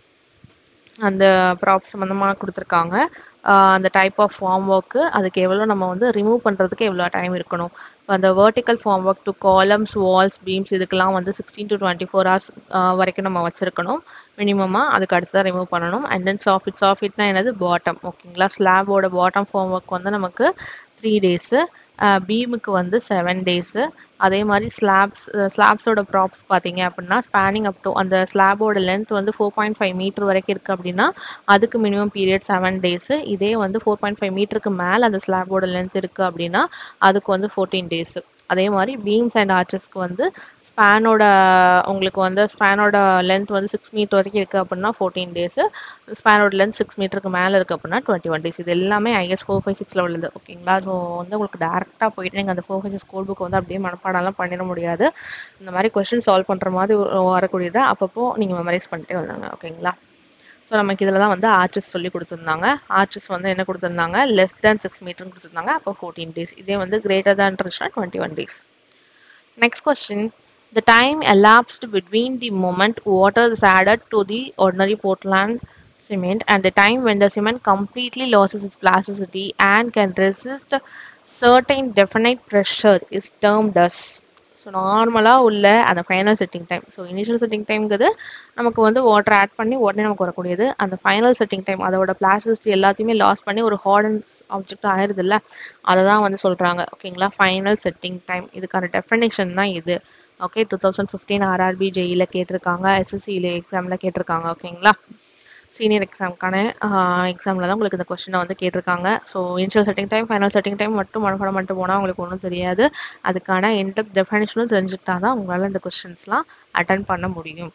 அந்த ப்ராப் சம்மந்தமாக கொடுத்துருக்காங்க அந்த டைப் ஆஃப் ஃபார்ம் ஒர்க்கு அதுக்கு எவ்வளோ நம்ம வந்து ரிமூவ் பண்ணுறதுக்கு எவ்வளோ டைம் இருக்கணும் இப்போ அந்த vertical formwork to columns walls beams இதுக்கெல்லாம் வந்து sixteen to twenty four hours வரைக்கும் நம்ம வச்சுருக்கணும் மினிமமாக அதுக்கு அடுத்து தான் ரிமூவ் பண்ணணும் அண்ட் தென் சாஃபிட் சாஃபிட்னா என்னது பாட்டம் ஓகேங்களா ஸ்லாபோட பாட்டம் ஃபார்ம் ஒர்க் வந்து நமக்கு த்ரீ டேஸு பீமுக்கு வந்து செவன் டேஸு அதே மாதிரி ஸ்லாப்ஸ் ஸ்லாப்ஸோட ப்ராப்ஸ் பார்த்தீங்க அப்படின்னா ஸ்பேனிங் அப் டு அந்த ஸ்லாபோட லென்த் வந்து ஃபோர் பாயிண்ட் ஃபைவ் மீட்டர் வரைக்கும் இருக்குது அப்படின்னா அதுக்கு மினிமம் பீரியட் செவன் டேஸு இதே வந்து ஃபோர் பாயிண்ட் ஃபைவ் மீட்டருக்கு மேலே அந்த ஸ்லாபோட லென்த் இருக்குது அப்படின்னா அதுக்கு வந்து ஃபோர்டீன் டேஸு அதே மாதிரி பீம்ஸ் அண்ட் ஆர்ச்சஸ்க்கு வந்து ஸ்பேனோட உங்களுக்கு வந்து ஸ்பேனோட லென்த் வந்து சிக்ஸ் மீட்டர் வரைக்கும் இருக்குது அப்படின்னா ஃபோர்டீன் டேஸு ஸ்பேனோட லென்த் சிக்ஸ் மீட்டருக்கு மேலே இருக்குது அப்படின்னா டுவெண்ட்டி ஒன் டேஸ் இது எல்லாமே ஐஎஸ் ஃபோர் ஃபைவ் சிக்ஸில் உள்ளது ஓகேங்களா ஸோ வந்து உங்களுக்கு டேரெக்டாக போயிட்டு நீங்கள் அந்த four five six school book வந்து அப்படியே மனப்பாடம்லாம் பண்ணிட முடியாது இந்த மாதிரி கொஷின் சால்வ் பண்ணுற மாதிரி வரக்கூடியதை அப்பப்போ நீங்கள் மெமரைஸ் பண்ணிட்டே வந்தாங்க ஓகேங்களா ஸோ நமக்கு இதில் தான் வந்து ஆர்ச்சஸ் சொல்லி கொடுத்துருந்தாங்க ஆர்ச்சஸ் வந்து என்ன கொடுத்துருந்தாங்க லெஸ் தேன் சிக்ஸ் மீட்டர்னு கொடுத்துருந்தாங்க அப்போ ஃபோர்டீன் டேஸ் இதே வந்து கிரேட்டர் தேன் இருந்துச்சுன்னா twenty one days next question The time elapsed between the moment water is added to the ordinary Portland cement and the time when the cement completely loses its plasticity and can resist certain definite pressure is termed as so நார்மலாக உள்ள அந்த final setting time so initial setting டைம்ங்கிறது நமக்கு வந்து water add பண்ணி உடனே நமக்கு வரக்கூடியது அந்த ஃபைனல் செட்டிங் டைம் அதோட பிளாஸ்டிசிட்டி எல்லாத்தையுமே லாஸ் பண்ணி ஒரு ஹார்டன்ஸ் ஆப்ஜெக்ட் ஆயிருது இல்லை அதை தான் வந்து சொல்கிறாங்க ஓகேங்களா ஃபைனல் செட்டிங் டைம் இதுக்கான டெஃபினேஷன் தான் இது okay two thousand fifteen RRB ஜெயியில் கேட்டிருக்காங்க எஸ்எஸ்சியில் எக்ஸாமில் கேட்டிருக்காங்க ஓகேங்களா சீனியர் எக்ஸாமுக்கான எக்ஸாமில் தான் உங்களுக்கு இந்த கொஸ்டினை வந்து கேட்டிருக்காங்க so initial setting time final setting time மட்டும் மனப்பாடம் மட்டும் போனால் உங்களுக்கு ஒன்றும் தெரியாது அதுக்கான இன்டெப் டெஃபினேஷனும் தெரிஞ்சுக்கிட்டா தான் உங்களால் இந்த கொஸ்டின்ஸ்லாம் அட்டன் பண்ண முடியும்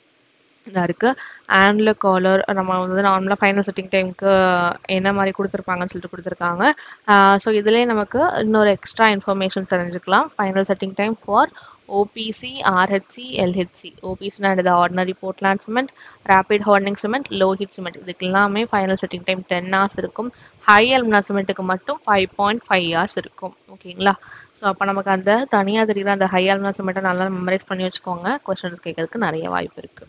இதாக இருக்குது ஆன்ல காலர் நம்ம வந்து நார்மலாக ஃபைனல் செட்டிங் டைமுக்கு என்ன மாதிரி கொடுத்துருப்பாங்கன்னு சொல்லிட்டு கொடுத்துருக்காங்க ஸோ இதுலேயே நமக்கு இன்னொரு எக்ஸ்ட்ரா இன்ஃபர்மேஷன் தெரிஞ்சுக்கலாம் final setting time for OPC RHC LHC ஓபிசினா இது ordinary Portland cement rapid hardening cement low heat cement இதுக்கு எல்லாமே final setting time ten hours இருக்கும் ஹை அலுமினா சிமெண்ட்டுக்கு மட்டும் ஃபைவ் பாயிண்ட் ஃபைவ் ஹவர்ஸ் இருக்கும் ஓகேங்களா ஸோ அப்போ நமக்கு அந்த தனியாக தெரியுற அந்த ஹை அலுமினா சிமெண்ட்டை நல்லா மெமரைஸ் பண்ணி வச்சுக்கோங்க கொஸ்டின்ஸ் கேட்கறதுக்கு நிறைய வாய்ப்பு இருக்குது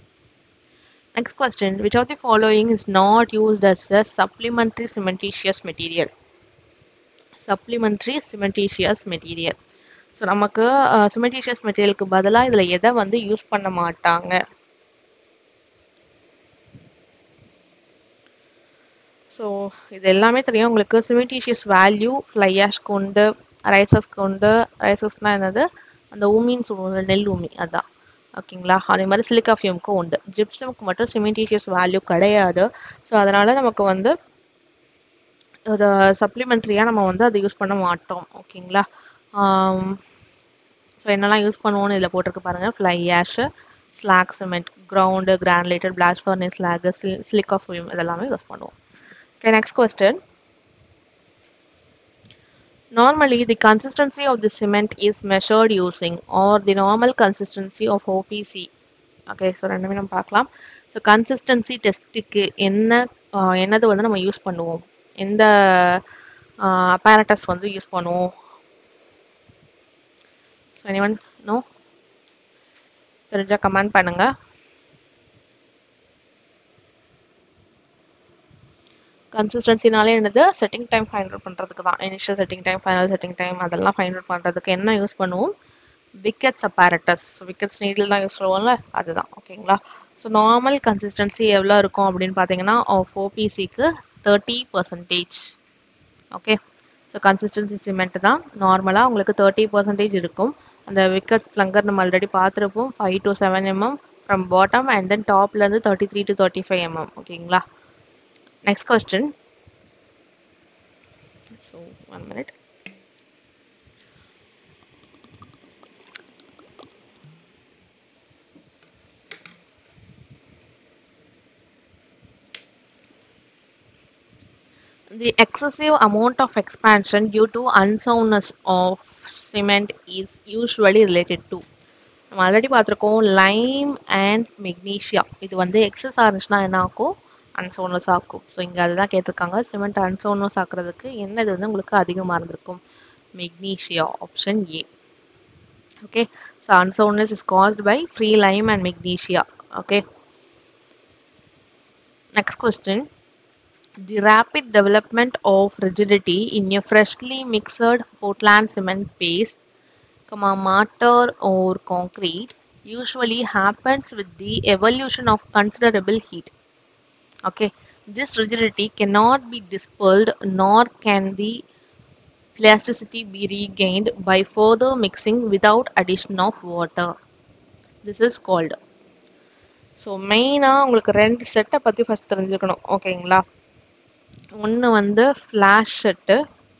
Next question, which of the following is not used as a supplementary cementitious material? Supplementary cementitious material. So நமக்கு சிமெண்டீஷியஸ் மெட்டீரியலுக்கு பதிலாக இதில் எதை வந்து யூஸ் பண்ண மாட்டாங்க ஸோ இது எல்லாமே தெரியும் உங்களுக்கு சிமெண்டீஷியஸ் வேல்யூ ஃப்ளையாஷ் கொண்டு ரைசஸ் கொண்டு ரைசஸ்னால் என்னது அந்த உமின்னு சொல்லுவோம் நெல் உமி அதான் ஓகேங்களா அதே மாதிரி சிலிக்கா ஃபியூமுக்கும் உண்டு ஜிப்சமுக்கு மட்டும் சிமெண்டீஷியஸ் வேல்யூ கிடையாது ஸோ அதனால் நமக்கு வந்து ஒரு சப்ளிமெண்ட்ரியாக நம்ம வந்து அதை யூஸ் பண்ண மாட்டோம் ஓகேங்களா ஸோ என்னெல்லாம் யூஸ் பண்ணுவோன்னு இதில் போட்டிருக்கு பாருங்கள் fly ash slag cement ground granulated blast furnace slag silica fume இதெல்லாமே யூஸ் பண்ணுவோம் okay next question Normally, the consistency of the cement is measured using or the normal consistency of OPC. Okay so ரெண்டுமே நம்ம பார்க்கலாம் so consistency டெஸ்ட்டுக்கு என்ன என்னது வந்து நம்ம யூஸ் பண்ணுவோம் எந்த அப்பாரட்டஸ் வந்து யூஸ் பண்ணுவோம் ஸோ anyone நோ தெரிஞ்சா கமெண்ட் பண்ணுங்க கன்சிஸ்டன்சினாலே என்னது செட்டிங் டைம் ஃபைண்ட் அவுட் பண்ணுறதுக்கு தான் initial setting time final setting time அதெல்லாம் ஃபைண்ட் அவுட் பண்ணுறதுக்கு என்ன யூஸ் பண்ணுவோம் விக்கெட்ஸ் அப்பேரட்டஸ் விக்கெட்ஸ் நீடில் தான் யூஸ் பண்ணுவோம்ல அதுதான் ஓகேங்களா ஸோ நார்மல் கன்சிஸ்டன்சி எவ்வளோ இருக்கும் அப்படின்னு பார்த்தீங்கன்னா ஆஃப் ஓபிசிக்கு thirty percentage okay so consistency cement தான் நார்மலாக உங்களுக்கு தேர்ட்டி பர்சன்டேஜ் இருக்கும் அந்த விக்கெட்ஸ் ப்ளங்கர் நம்ம ஆல்ரெடி பார்த்துருப்போம் five to seven mm from bottom and then டாப்லேருந்து thirty three to thirty five mm ஓகேங்களா next question so one minute the excessive amount of expansion due to unsoundness of cement is usually related to நம்ம already பார்த்துருக்கோம் lime and magnesia இது வந்து excess ஆனிச்சுன்னா என்ன ஆகும் அன்சோனஸ் ஆக்கும் so இங்கே அதுதான் கேட்டிருக்காங்க சிமெண்ட் அன்சோனஸ் ஆக்குறதுக்கு என்ன இது வந்து உங்களுக்கு அதிகமாக இருந்திருக்கும் magnesia option A okay so unsoundness is caused by free lime and magnesia okay next question The rapid development of rigidity in a freshly mixed Portland cement paste, comma, mortar or concrete usually happens with the evolution of considerable heat. Okay, this rigidity cannot be dispelled nor can the plasticity be regained by further mixing without addition of water. This is called. So மெயினாக உங்களுக்கு ரெண்டு செட்டை பற்றி first தெரிஞ்சுக்கணும் ஓகேங்களா ஒன்று வந்து flash set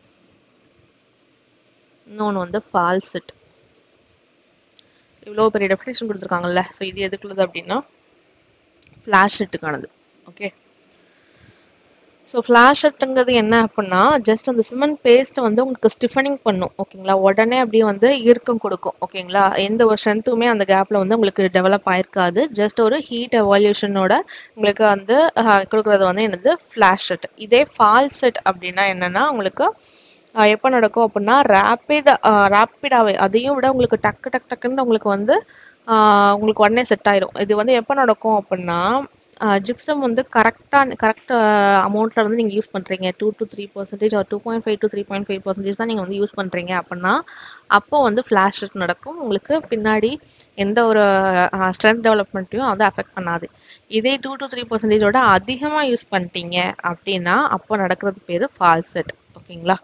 இன்னொன்று வந்து ஃபால் செட் இவ்வளோ பெரிய டெஃபினேஷன் கொடுத்துருக்காங்கல்ல ஸோ இது எதுக்குள்ளது அப்படின்னா ஃப்ளாஷ் செட்டுக்கானது ஓகே ஸோ ஃப்ளாஷ் செட்டுங்கிறது என்ன அப்படின்னா ஜஸ்ட் அந்த சிமெண்ட் பேஸ்ட்டை வந்து உங்களுக்கு ஸ்டிஃபனிங் பண்ணும் ஓகேங்களா உடனே அப்படியே வந்து இறுக்கம் கொடுக்கும் ஓகேங்களா எந்த ஒரு ஸ்ட்ரென்த்துமே அந்த கேப்பில் வந்து உங்களுக்கு டெவலப் ஆயிருக்காது ஜஸ்ட் ஒரு ஹீட் எவால்யூஷனோட உங்களுக்கு வந்து கொடுக்குறது வந்து என்னது ஃப்ளாஷ் செட் இதே ஃபால் செட் அப்படின்னா என்னன்னா உங்களுக்கு எப்போ நடக்கும் அப்படின்னா ரேப்பிட் ரேப்பிடாகவே அதையும் விட உங்களுக்கு டக்கு டக்கு டக்குன்னு உங்களுக்கு வந்து உங்களுக்கு உடனே செட் ஆயிரும் இது வந்து எப்போ நடக்கும் அப்படின்னா ஜிப்சம் வந்து கரெக்டாக கரெக்ட் அமௌண்ட்டில் வந்து நீங்கள் யூஸ் பண்ணுறீங்க டூ டு த்ரீ பர்சன்டேஜ் ஒரு two point five to three point five percentage தான் நீங்கள் வந்து யூஸ் பண்ணுறீங்க அப்படின்னா அப்போ வந்து ஃப்ளாஷ் நடக்கும் உங்களுக்கு பின்னாடி எந்த ஒரு ஸ்ட்ரென்த் டெவலப்மெண்ட்டையும் வந்து அஃபெக்ட் பண்ணாது இதே டூ டு த்ரீ பர்சன்டேஜோட அதிகமாக யூஸ் பண்ணிட்டீங்க அப்படின்னா அப்போ நடக்கிறது பேர் ஃபால் செட் ஓகேங்களா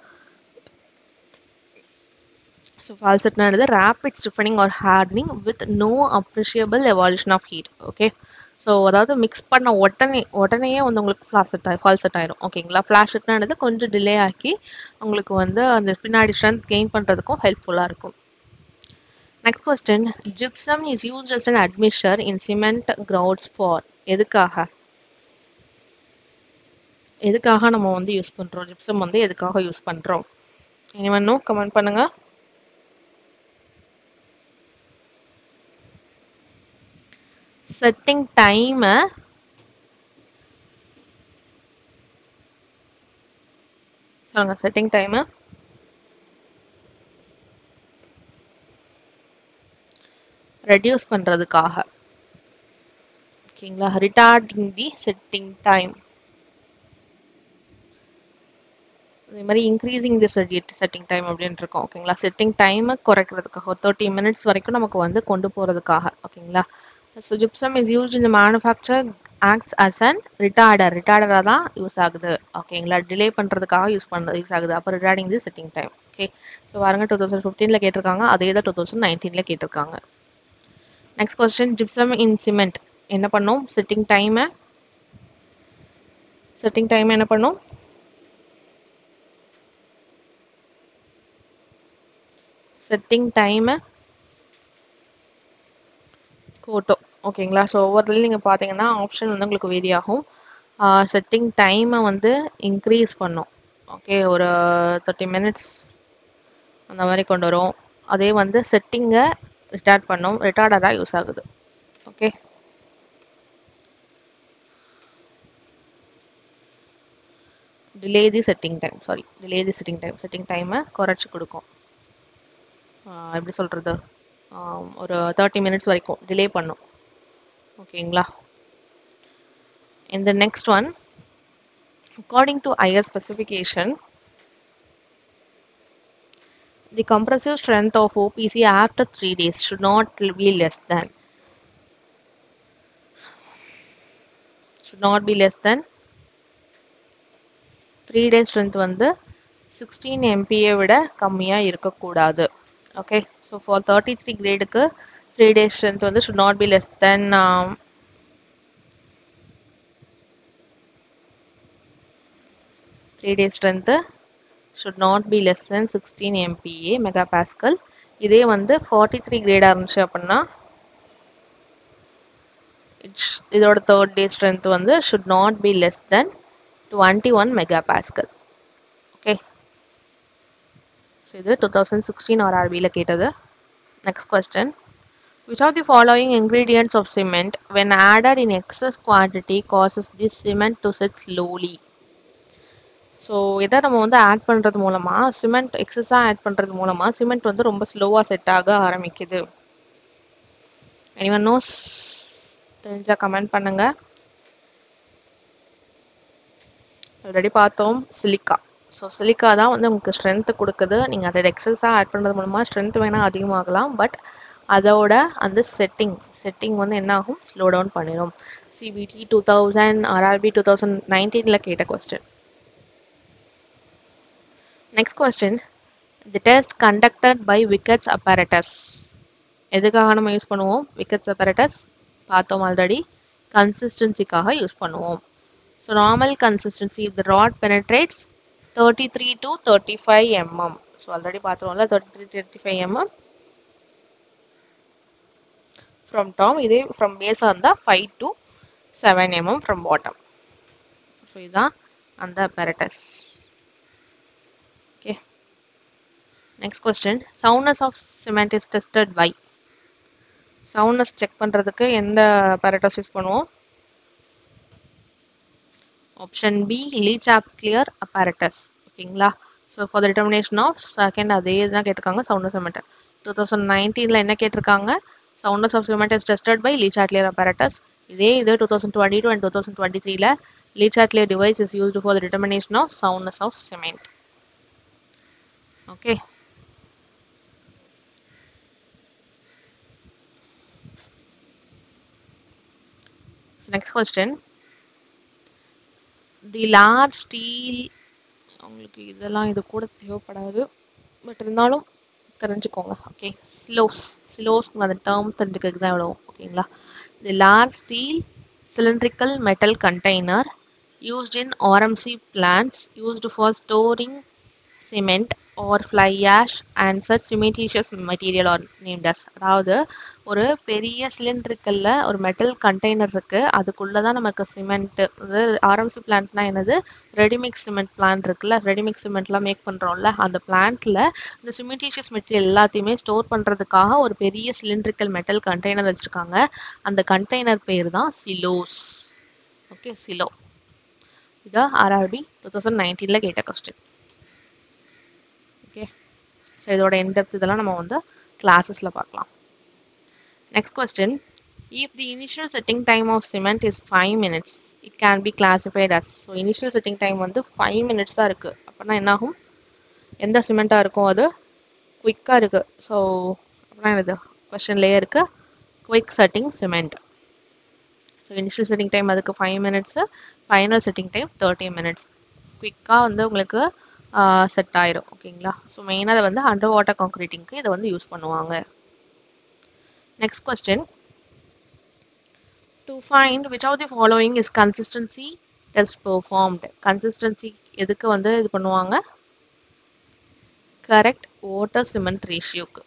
ஸோ ஃபால் செட்னானது rapid stiffening or hardening with no appreciable evolution of heat okay so அதாவது மிக்ஸ் பண்ண உடனே உடனேயே வந்து உங்களுக்கு ஃப்ளாஷ் செட் ஆகி ஃபால் செட் ஆயிரும் ஓகேங்களா ஃப்ளாஷ் செட்னானது கொஞ்சம் டிலே ஆக்கி உங்களுக்கு வந்து அந்த பின்னாடி ஸ்ட்ரென்த் கெயின் பண்ணுறதுக்கும் ஹெல்ப்ஃபுல்லாக இருக்கும் next question gypsum is used as an admixture in cement grouts for எதுக்காக எதுக்காக நம்ம வந்து யூஸ் பண்ணுறோம் ஜிப்சம் வந்து எதுக்காக யூஸ் பண்ணுறோம் இனிவனும் கமெண்ட் பண்ணுங்க செட்டிங் டைமை சொல்லுங்க செட்டிங் டைமு ரெடியூஸ் பண்ணுறதுக்காக ஓகேங்களா ரிட்டார்டிங் தி செட்டிங் டைம் அதே மாதிரி இன்க்ரீசிங் தி செட்டிங் டைம் அப்படின்னு இருக்கோம் ஓகேங்களா செட்டிங் டைமை குறைக்கிறதுக்காக ஒரு தேர்ட்டி மினிட்ஸ் வரைக்கும் நமக்கு வந்து கொண்டு போகிறதுக்காக ஓகேங்களா ஸோ ஜிப்சம் இஸ் யூஸ்ட் இந்த manufacture acts as a retarder ரிட்டார்டராக தான் யூஸ் ஆகுது ஓகேங்களா டிலே பண்ணுறதுக்காக யூஸ் பண்ண யூஸ் ஆகுது அப்போ retarding the setting time okay so பாருங்க டூ தௌசண்ட் ஃபிஃப்டீனில் கேட்டிருக்காங்க அதே தான் டூ தௌசண்ட் நைன்டீனில் கேட்டிருக்காங்க next question gypsum in cement என்ன பண்ணும் செட்டிங் டைமை செட்டிங் டைம் என்ன பண்ணும் செட்டிங் டைமை கோட்டோ ஓகேங்களா ஸோ ஒவ்வொருலையும் நீங்கள் பார்த்தீங்கன்னா ஆப்ஷன் வந்து உங்களுக்கு வேரி ஆகும் செட்டிங் டைமை வந்து இன்க்ரீஸ் பண்ணும் ஓகே ஒரு தேர்ட்டி மினிட்ஸ் அந்த மாதிரி கொண்டு வரும் அதே வந்து செட்டிங்கை ரிட்டார்ட் பண்ணும் ரிட்டார்டராக யூஸ் ஆகுது okay delay the setting time sorry delay the setting time setting டைமை குறைச்சி கொடுக்கும் எப்படி சொல்கிறது ஒரு தேர்ட்டி மினிட்ஸ் வரைக்கும் டிலே பண்ணும் ஓகேங்களா in the next one according to IS specification the compressive strength of OPC after 3 days should not be less than should not be less than 3 days strength வந்து 16 MPa விட கம்மியாக இருக்கக்கூடாது okay so for thirty three கிரேடுக்கு three days strength வந்து should not be less than three days strength should not be less than sixteen MPa mega pascal இதே வந்து forty three கிரேடாக இருந்துச்சு அப்படின்னா இட்ஸ் இதோட தேர்ட் டே ஸ்ட்ரென்த் வந்து should not be less than twenty one mega pascal okay so இது two thousand sixteen ஆர்ஆர்பியில் கேட்டது next question Which of the following ingredients of cement, when added in excess quantity, causes this cement to set slowly? So இதை நம்ம வந்து add பண்ணுறது மூலமாக cement எக்ஸஸாக add பண்ணுறது மூலமாக சிமெண்ட் வந்து ரொம்ப ஸ்லோவாக செட் ஆக ஆரம்பிக்குது எனிவன் நோஸ் தெரிஞ்சால் கமெண்ட் பண்ணுங்க ஆல்ரெடி பார்த்தோம் சிலிக்கா ஸோ சிலிக்கா தான் வந்து உங்களுக்கு ஸ்ட்ரென்த்து கொடுக்குது நீங்கள் அதை எக்ஸஸாக ஆட் பண்ணுறது மூலமாக ஸ்ட்ரென்த் வேணால் அதிகமாகலாம் பட் அதோட அந்த செட்டிங் செட்டிங் வந்து என்ன ஆகும் ஸ்லோ டவுன் பண்ணிடும் CBT two thousand RRB two thousand நைன்டீனில் கேட்ட question next question the test conducted by Vicat's apparatus எதுக்காக நம்ம யூஸ் பண்ணுவோம் விக்கெட்ஸ் அப்பரட்டஸ் பார்த்தோம் ஆல்ரெடி கன்சிஸ்டன்சிக்காக யூஸ் பண்ணுவோம் so normal consistency if the rod penetrates thirty three to thirty five mm so already பார்த்துருவோம்ல thirty three thirty five mm from top இதே from பேஸாக இருந்தால் five to seven mm from bottom so இதுதான் அந்த apparatus okay next question soundness of cement is tested by soundness check பண்ணுறதுக்கு எந்த apparatus use பண்ணுவோம் option B Le ஆப் கிளியர் apparatus ஓகேங்களா so for the determination of second அதே தான் கேட்டிருக்காங்க சவுண்டஸ் சிமெண்ட் டூ தௌசண்ட் நைன்டீனில் என்ன கேட்டிருக்காங்க soundness of cement is tested by Le ஆட் கிளியர் apparatus இதே இது two thousand twenty two and two thousand twenty த்ரீல லீச் ஆட் கிளியர் device is used for the determination of soundness of cement okay next question the large steel உங்களுக்கு இதெல்லாம் இது கூட தேவைப்படாது பட் இருந்தாலும் தெரிஞ்சுக்கோங்க ஓகே ஸ்லோஸ் ஸ்லோஸ்க்கு அந்த டேர்ம் தெரிஞ்சுக்கிறதுக்கு தான் எவ்வளோ ஓகேங்களா the large steel cylindrical metal container used in RMC plants used for storing cement or fly ash and such cementitious material are named as அதாவது ஒரு பெரிய சிலிண்ட்ரிக்கல்ல ஒரு மெட்டல் கண்டெய்னர் இருக்கு அதுக்குள்ள தான் நமக்கு சிமெண்ட் அது ஆர்எம்சி பிளான்ட்னா என்னது ரெடிமிக்ஸ் சிமெண்ட் பிளான்ட் இருக்குல்ல ரெடிமிக்ஸ் சிமெண்ட்லாம் மேக் பண்றோம்ல அந்த பிளான்ட்ல இந்த சிமெண்டீஷியஸ் மெட்டீரியல் எல்லாத்தையுமே ஸ்டோர் பண்றதுக்காக ஒரு பெரிய சிலிண்ட்ரிக்கல் மெட்டல் கண்டெய்னர் வச்சிருக்காங்க அந்த கண்டெய்னர் பேர் தான் சிலோஸ் ஓகே சிலோ இதான் ஆர்ஆர்பி டூ தௌசண்ட் நைன்டீனில் கேட்ட கொஸ்டின் ஓகே ஸோ இதோட இன்டெப்த் இதெல்லாம் நம்ம வந்து கிளாஸஸில் பார்க்கலாம் next question if the initial setting time of cement is five minutes it can be classified as so initial setting time வந்து ஃபைவ் மினிட்ஸ் தான் இருக்குது அப்படின்னா என்னாகும் எந்த சிமெண்ட்டாக இருக்கும் அது குயிக்காக இருக்குது ஸோ அப்படின்னா என்னது கொஸ்டின்லேயே இருக்குது quick setting cement so initial setting time அதுக்கு five minutes final setting time thirty minutes குயிக்காக வந்து உங்களுக்கு செட் ஆயிரும் ஓகேங்களா ஸோ மெயினாக அதை வந்து அண்டர் வாட்டர் கான்க்ரீட்டிங்க்கு இதை வந்து யூஸ் பண்ணுவாங்க next question to find which of the following is consistency test performed consistency எதுக்கு வந்து இது பண்ணுவாங்க கரெக்ட் வாட்டர் சிமெண்ட் ரேஷியோக்கு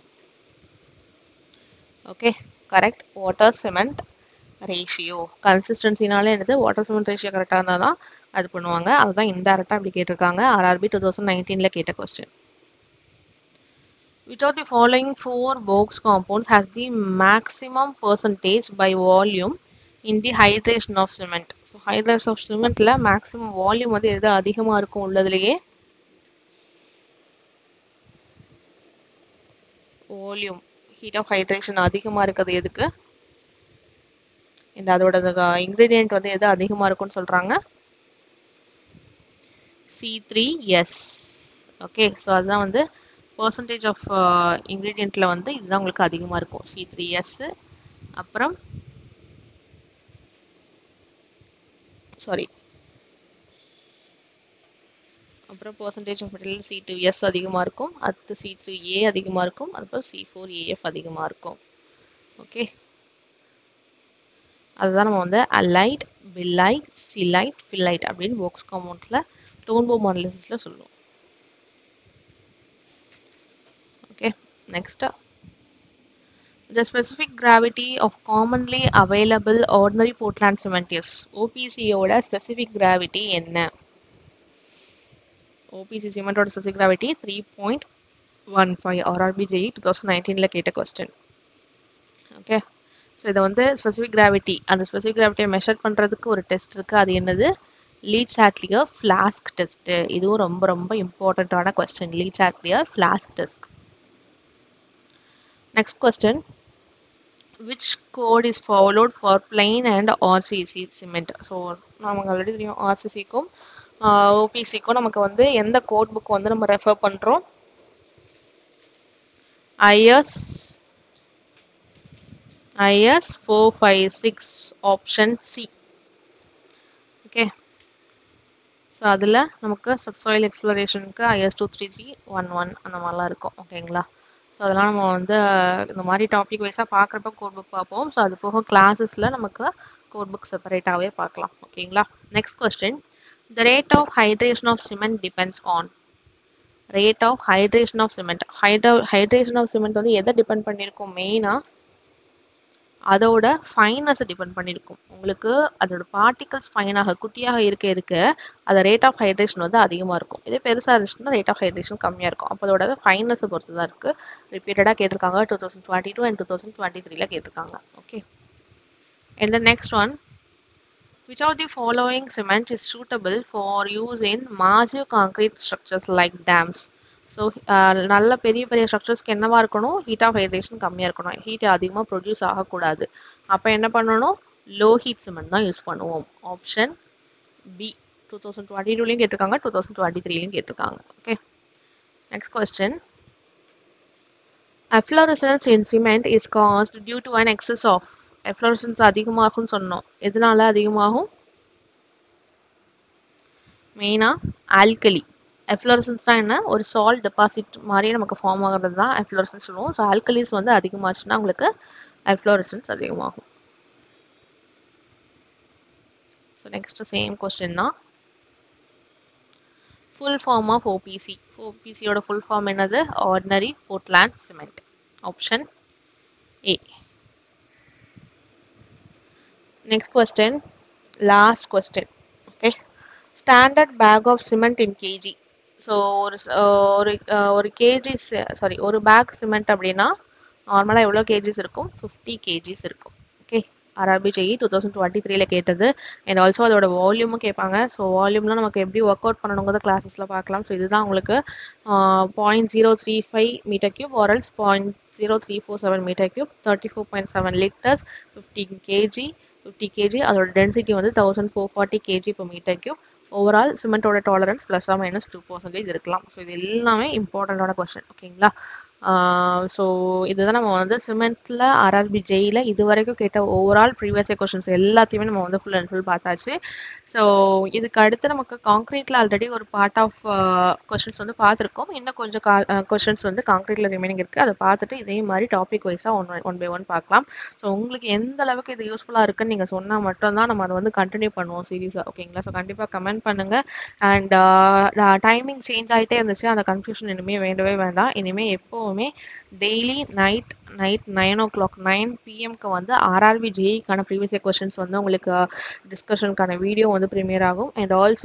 okay correct water cement ratio கன்சிஸ்டன்சினாலே என்னது வாட்டர் சிமெண்ட் ரேஷியோ கரெக்டாக இருந்தால் தான் அது பண்ணுவாங்க அதுதான் இன்டெரக்டாக அப்படி கேட்டிருக்காங்க ஆர்ஆர்பி டூ தௌசண்ட் நைன்டீனில் கேட்ட question Which of the following four box compounds has the maximum percentage by volume in the hydration of cement? So hydration of cementல maximum volume வந்து எது அதிகமாக இருக்கும் உள்ளதுலேயே வால்யூம் ஹீட் ஆஃப் ஹைட்ரேஷன் அதிகமாக இருக்கிறது எதுக்கு இந்த அதோட இன்க்ரீடியன்ட் வந்து எது அதிகமாக இருக்கும்னு சொல்கிறாங்க C three S okay so அதுதான் வந்து பர்சன்டேஜ் ஆஃப் இன்க்ரீடியண்ட்டில் வந்து இதுதான் உங்களுக்கு அதிகமாக இருக்கும் சி த்ரீ எஸ் அப்புறம் சாரி அப்புறம் percentage of material C two S அதிகமாக இருக்கும் அடுத்து சி த்ரீ ஏ அதிகமாக இருக்கும் அப்புறம் சி ஃபோர் ஏஎஃப் அதிகமாக இருக்கும் ஓகே அதுதான் நம்ம வந்து அலைட் பில்லைட் சிலைட் ஃபில்லைட் அப்படின்னு போக்ஸ் காம்பவுண்டில் டோன்போ மாடலிசிஸில் சொல்லுவோம் okay next The specific gravity of commonly available ordinary Portland cement is OPC யோட specific gravity என்ன OPC சிமெண்டோட specific gravity three point one five ஆர்ஆர்பிஜி டூ தௌசண்ட் நைன்டீனில் கேட்ட கொஸ்டின் ஓகே ஸோ இதை வந்து ஸ்பெசிஃபிக் கிராவிட்டி அந்த ஸ்பெசிஃபிக் கிராவிட்டியை மெஷர் பண்ணுறதுக்கு ஒரு டெஸ்ட் இருக்குது அது என்னது லீட் சாட்லியர் ஃப்ளாஸ்க் டெஸ்ட்டு இதுவும் ரொம்ப ரொம்ப இம்பார்ட்டண்ட்டான question Le Chatelier flask test next question which code is followed for plain and RCC cement so நமக்கு ஆல்ரெடி தெரியும் ஆர்சிசிக்கும் ஓபிசிக்கும் நமக்கு வந்து எந்த கோட் புக் வந்து நம்ம ரெஃபர் பண்ணுறோம் IS IS four five six option C okay so அதில் நமக்கு சப்சாயில் எக்ஸ்ப்ளரேஷனுக்கு IS two three three one one அந்த மாதிரிலாம் இருக்கும் ஓகேங்களா ஸோ அதெல்லாம் நம்ம வந்து இந்த மாதிரி டாபிக் வைஸாக பார்க்குறப்ப கோட் புக் பார்ப்போம் ஸோ அது போக கிளாஸஸில் நமக்கு கோட் புக் செப்பரேட்டாகவே பார்க்கலாம் ஓகேங்களா next question the rate of hydration of cement depends on rate of hydration of cement hydro hydration of cement வந்து எதை டிபெண்ட் பண்ணியிருக்கோம் மெயினாக அதோட ஃபைனஸை டிபெண்ட் பண்ணியிருக்கும் உங்களுக்கு அதோட பார்ட்டிகல்ஸ் ஃபைனாக குட்டியாக இருக்க இருக்க அது ரேட் ஆஃப் ஹைட்ரேஷன் வந்து அதிகமாக இருக்கும் இதே பெருசாக இருந்துச்சுன்னா ரேட் ஆஃப் ஹைட்ரேஷன் கம்மியாக இருக்கும் அப்போ அதோட ஃபைனஸை பொறுத்து தான் இருக்குது ரிப்பீட்டடாக கேட்டிருக்காங்க two thousand twenty two and two thousand twenty த்ரீல கேட்டிருக்காங்க okay and the next one which of the following cement is suitable for use in massive concrete structures like dams so நல்ல பெரிய பெரிய ஸ்ட்ரக்சர்ஸ்க்கு என்னவா இருக்கணும் ஹீட் ஆஃப் ஹைட்ரேஷன் கம்மியாக இருக்கணும் heat அதிகமாக ப்ரொடியூஸ் ஆகக்கூடாது அப்போ என்ன பண்ணணும் லோ ஹீட் சிமெண்ட் தான் யூஸ் பண்ணுவோம் option B two thousand twenty டூலையும் கேட்டிருக்காங்க டூ தௌசண்ட் டுவெண்ட்டி த்ரீலையும் கேட்டிருக்காங்க okay next question efflorescence in cement is caused due to an excess of efflorescence அதிகமாகும்னு சொன்னோம் எதனால அதிகமாகும் மெயினாக ஆல்கலி எஃப்ளோரசன்ஸ்னால் என்ன ஒரு சால்ட் டெபாசிட் மாதிரியே நமக்கு ஃபார்ம் ஆகிறது தான் எஃப்ளோரசன்ஸ் சொல்லுவோம் ஸோ ஆல்கலிஸ் வந்து அதிகமாச்சுன்னா உங்களுக்கு எஃப்ளோரசன்ஸ் அதிகமாகும் ஸோ நெக்ஸ்ட் சேம் கொஸ்டின் தான் ஃபுல் ஃபார்ம் ஆஃப் ஓபிசி ஓபிசியோட ஃபுல் ஃபார்ம் என்னது ordinary Portland cement option A next question last question okay standard bag of cement in kg so ஒரு ஒரு ஒரு கேஜி சாரி ஒரு பேக் சிமெண்ட் அப்படின்னா நார்மலாக எவ்வளோ கேஜிஸ் இருக்கும் ஃபிஃப்டி கேஜிஸ் இருக்கும் okay RRB JE two thousand twenty த்ரீல கேட்டது அண்ட் ஆல்சோ அதோட வால்யூமும் கேட்பாங்க ஸோ வால்யூம்லாம் நமக்கு எப்படி ஒர்க் அவுட் பண்ணணுங்கிறத கிளாஸஸில் பார்க்கலாம் ஸோ இதுதான் உங்களுக்கு point zero three five metre cube or else point zero three four seven metre cube thirty four point seven litres fifteen kg fifty kg அதோட டென்சிட்டி வந்து தௌசண்ட் ஃபோர் ஃபார்ட்டி கேஜி இப்போ metre cube overall சிமெண்ட்டோட tolerance plus or minus two percentage இருக்கலாம் so இது எல்லாமே இம்பார்ட்டண்ட்டான question ஓகேங்களா so இதுதான் நம்ம வந்து சிமெண்ட்டில் ஆர்ஆர்பி ஜெயில் இது வரைக்கும் கேட்ட ஓவரால் ப்ரீவியஸ் கொஷின்ஸ் எல்லாத்தையுமே நம்ம வந்து ஃபுல் அண்ட் ஃபுல் பார்த்தாச்சு ஸோ இதுக்கு அடுத்து நமக்கு காங்க்ரீட்டில் ஆல்ரெடி ஒரு பார்ட் ஆஃப் கொஷின்ஸ் வந்து பார்த்துருக்கோம் இன்னும் கொஞ்சம் கா கொஷின்ஸ் வந்து காங்க்ரீட்டில் ரிமைனிங் இருக்குது அதை பார்த்துட்டு இதே மாதிரி டாபிக் வைஸாக ஒன் ஒன் பை ஒன் பார்க்கலாம் ஸோ உங்களுக்கு எந்த அளவுக்கு இது யூஸ்ஃபுல்லாக இருக்குன்னு நீங்கள் சொன்னால் மட்டும்தான் நம்ம அதை வந்து கண்டினியூ பண்ணுவோம் சீரியஸாக ஓகேங்களா ஸோ கண்டிப்பாக கமெண்ட் பண்ணுங்கள் அண்ட் டைமிங் சேஞ்ச் ஆகிட்டே இருந்துச்சு அந்த கன்ஃபியூஷன் இனிமேல் வேண்டவே வேண்டாம் இனிமேல் எப்போவுமே daily night night nine o'clock nine பிஎம்க்கு வந்து ஆர்ஆர்பி ஜேஇக்கான ப்ரீவியஸ் கொஷின்ஸ் வந்து உங்களுக்கு டிஸ்கஷனுக்கான வீடியோ வந்து ப்ரீமியர் ஆகும் and also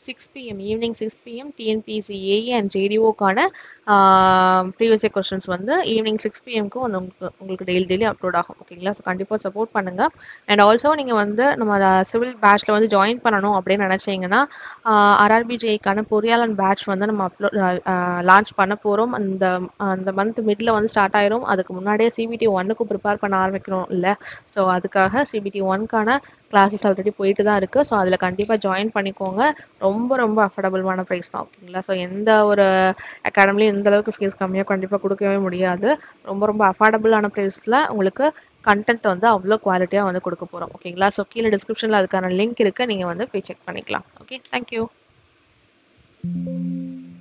six PM evening six PM TNPSC AE and ஜேடிஓக்கான ப்ரீவியஸ் இயர் கொஸ்டின்ஸ் வந்து ஈவினிங் சிக்ஸ் பிஎம்க்கு வந்து உங்களுக்கு உங்களுக்கு டெய்லி டெய்லி அப்லோட் ஆகும் ஓகேங்களா ஸோ கண்டிப்பாக சப்போர்ட் பண்ணுங்கள் அண்ட் ஆல்சோ நீங்கள் வந்து நம்ம சிவில் பேட்ச்சில் வந்து ஜாயின் பண்ணணும் அப்படின்னு நினச்சிங்கன்னா ஆர்ஆர்பிஜேக்கான பொறியாளன் பேட்ச் வந்து நம்ம அப்லோட் லான்ச் பண்ண போகிறோம் அந்த அந்த மந்த் மிடில் வந்து ஸ்டார்ட் ஆயிரும் அதுக்கு முன்னாடியே சிபிடி ஒன்னுக்கும் ப்ரிப்பேர் பண்ண ஆரம்பிக்கணும் இல்லை ஸோ அதுக்காக சிபிடி ஒன்க்கான கிளாஸஸ் ஆல்ரெடி போயிட்டு தான் இருக்குது ஸோ அதில் கண்டிப்பாக ஜாயின் பண்ணிக்கோங்க ரொம்ப ரொம்ப அஃபோர்டபுளான ப்ரைஸ் தான் ஓகேங்களா ஸோ எந்த ஒரு அகாடமிலையும் இந்த அளவுக்கு ஃபீஸ் கம்மியாக கண்டிப்பாக கொடுக்கவே முடியாது ரொம்ப ரொம்ப அஃபோர்டபுளான ப்ரைஸில் உங்களுக்கு கண்டென்ட் வந்து அவ்வளோ குவாலிட்டியாக வந்து கொடுக்க போகிறோம் ஓகேங்களா ஸோ கீழே டிஸ்கிரிப்ஷனில் அதுக்கான லிங்க் இருக்குது நீங்கள் வந்து போய் செக் பண்ணிக்கலாம் ஓகே தேங்க்யூ